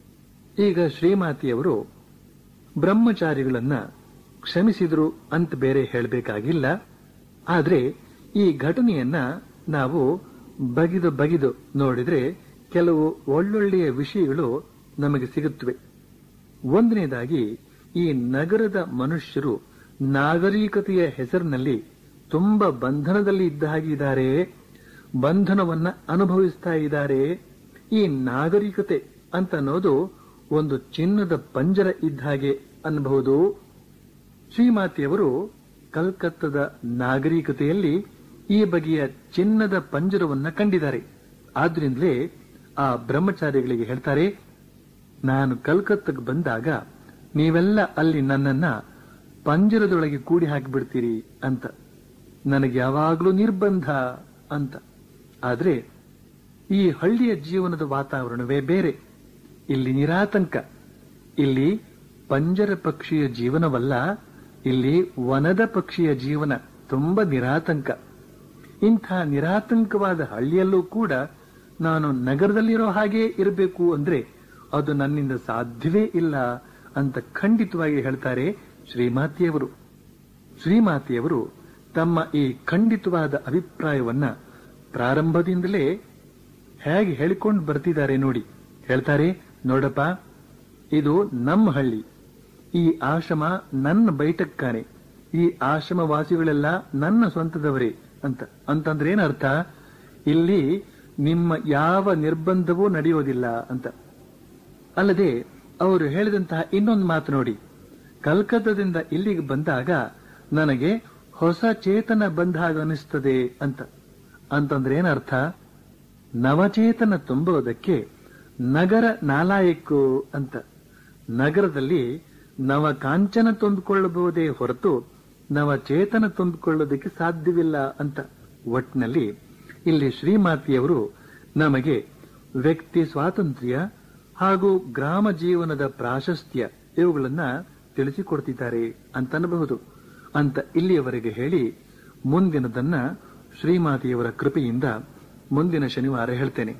ಈಗ ಶ್ರೀಮಾತಿಯವರು ಬ್ರಹ್ಮಚಾರಿಗಳನ್ನ ಕ್ಷಮಿಸಿದ್ರು ಅಂತ ಬೇರೆ ಹೇಳಬೇಕಾಗಿಲ್ಲ ಆದ್ರೆ ಈ ಘಟನೆಯನ್ನ ನಾವು ಬಗಿದು ಬಗಿದು ನೋಡಿದ್ರೆ ಕೆಲವು ಒಳ್ಳೊಳ್ಳೆಯ ವಿಷಯಗಳು ನಮಗೆ ಸಿಗುತ್ತವೆ ಒಂದನೇದಾಗಿ ಈ ನಗರದ ಮನುಷ್ಯರು ನಾಗರಿಕತೆಯ ಹೆಸರಿನಲ್ಲಿ ತುಂಬಾ ಬಂಧನದಲ್ಲಿ ಇದ್ದ ಹಾಗೆ ಇದ್ದಾರೆ ಬಂಧನವನ್ನ ಅನುಭವಿಸ್ತಾ ಇದ್ದಾರೆ ಈ ನಾಗರಿಕತೆ ಅಂತ ಅನ್ನೋದು ಒಂದು ಚಿನ್ನದ ಪಂಜರ ಇದ್ದ ಹಾಗೆ ಅನ್ಬಹುದು ಶ್ರೀಮಾತಿಯವರು ಕಲ್ಕತ್ತದ ನಾಗರಿಕತೆಯಲ್ಲಿ ಈ ಬಗೆಯ ಚಿನ್ನದ ಪಂಜರವನ್ನ ಕಂಡಿದ್ದಾರೆ ಆದ್ರಿಂದಲೇ ಆ ಬ್ರಹ್ಮಚಾರಿಗಳಿಗೆ ಹೇಳ್ತಾರೆ ನಾನು ಕಲ್ಕತ್ತಕ್ಕೆ ಬಂದಾಗ ನೀವೆಲ್ಲ ಅಲ್ಲಿ ನನ್ನನ್ನ ಪಂಜರದೊಳಗೆ ಕೂಡಿ ಹಾಕಿಬಿಡ್ತೀರಿ ಅಂತ ನನಗೆ ಯಾವಾಗಲೂ ನಿರ್ಬಂಧ ಅಂತ ಆದ್ರೆ ಈ ಹಳ್ಳಿಯ ಜೀವನದ ವಾತಾವರಣವೇ ಬೇರೆ ಇಲ್ಲಿ ನಿರಾತಂಕ ಇಲ್ಲಿ ಪಂಜರ ಪಕ್ಷಿಯ ಜೀವನವಲ್ಲ ಇಲ್ಲಿ ವನದ ಪಕ್ಷಿಯ ಜೀವನ ತುಂಬಾ ನಿರಾತಂಕ ಇಂಥ ನಿರಾತಂಕವಾದ ಹಳ್ಳಿಯಲ್ಲೂ ಕೂಡ ನಾನು ನಗರದಲ್ಲಿರೋ ಹಾಗೆ ಇರಬೇಕು ಅಂದ್ರೆ ಅದು ನನ್ನಿಂದ ಸಾಧ್ಯವೇ ಇಲ್ಲ ಅಂತ ಖಂಡಿತವಾಗಿ ಹೇಳ್ತಾರೆ ಶ್ರೀಮಾತಿಯವರು ಶ್ರೀಮಾತಿಯವರು ತಮ್ಮ ಈ ಖಂಡಿತವಾದ ಅಭಿಪ್ರಾಯವನ್ನ ಪ್ರಾರಂಭದಿಂದಲೇ ಹೇಗೆ ಹೇಳಿಕೊಂಡು ಬರ್ತಿದ್ದಾರೆ ನೋಡಿ ಹೇಳ್ತಾರೆ ನೋಡಪ್ಪ ಇದು ನಮ್ಮ ಹಳ್ಳಿ ಈ ಆಶ್ರಮ ನನ್ನ ಬೈಠಕ್ಕಾನೆ ಈ ಆಶ್ರಮ ವಾಸಿಗಳೆಲ್ಲ ನನ್ನ ಸ್ವಂತದವರೇ ಅಂತ ಅಂತಂದ್ರೆ ಏನರ್ಥ ಇಲ್ಲಿ ನಿಮ್ಮ ಯಾವ ನಿರ್ಬಂಧವೂ ನಡೆಯೋದಿಲ್ಲ ಅಂತ ಅಲ್ಲದೆ ಅವರು ಹೇಳಿದಂತಹ ಇನ್ನೊಂದು ಮಾತು ನೋಡಿ ಕಲ್ಕತ್ತಾದಿಂದ ಇಲ್ಲಿಗೆ ಬಂದಾಗ ನನಗೆ ಹೊಸ ಚೇತನ ಬಂದಾಗ ಅನಿಸ್ತದೆ ಅಂತ ಅಂತಂದ್ರೆ ಏನರ್ಥ ನವಚೇತನ ತುಂಬುವುದಕ್ಕೆ ನಗರ ನಾಲಾಯಕ್ಕು ಅಂತ ನಗರದಲ್ಲಿ ನವ ಕಾಂಚನ ತುಂಬಿಕೊಳ್ಳಬಹುದೇ ಹೊರತು ನವಚೇತನ ತುಂಬಿಕೊಳ್ಳೋದಕ್ಕೆ ಸಾಧ್ಯವಿಲ್ಲ ಅಂತ ಒಟ್ಟಿನಲ್ಲಿ ಇಲ್ಲಿ ಶ್ರೀಮಾತಿಯವರು ನಮಗೆ ವ್ಯಕ್ತಿ ಸ್ವಾತಂತ್ರ್ಯ ಹಾಗೂ ಗ್ರಾಮ ಜೀವನದ ಪ್ರಾಶಸ್ತ್ಯ ಇವುಗಳನ್ನ ತಿಳಿಸಿಕೊಡ್ತಿದ್ದಾರೆ ಅಂತನಬಹುದು ಅಂತ ಇಲ್ಲಿಯವರೆಗೆ ಹೇಳಿ ಮುಂದಿನದನ್ನ ಶ್ರೀಮಾತಿಯವರ ಕೃಪೆಯಿಂದ ಮುಂದಿನ ಶನಿವಾರ ಹೇಳ್ತೇನೆ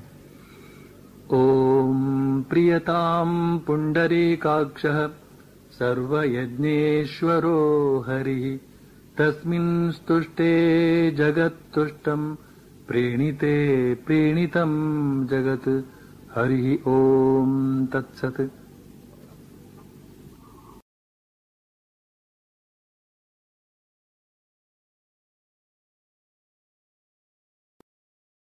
ಓಂ ಪ್ರಿಯತಾಂ ಪುಂಡರೀಕಾಕ್ಷ ಸರ್ವಯಜ್ಞೇಶ್ವರೋ ಹರಿ ತಸ್ಮಿನ್ ಸ್ತುಷ್ಟೇ ಜಗತ್ತುಷ್ಟಂ ಪ್ರೇಣಿತೆ ಪ್ರೇಣಿತಂ ಜಗತ್ ಹರಿ ಓಂ ತತ್ಸತ್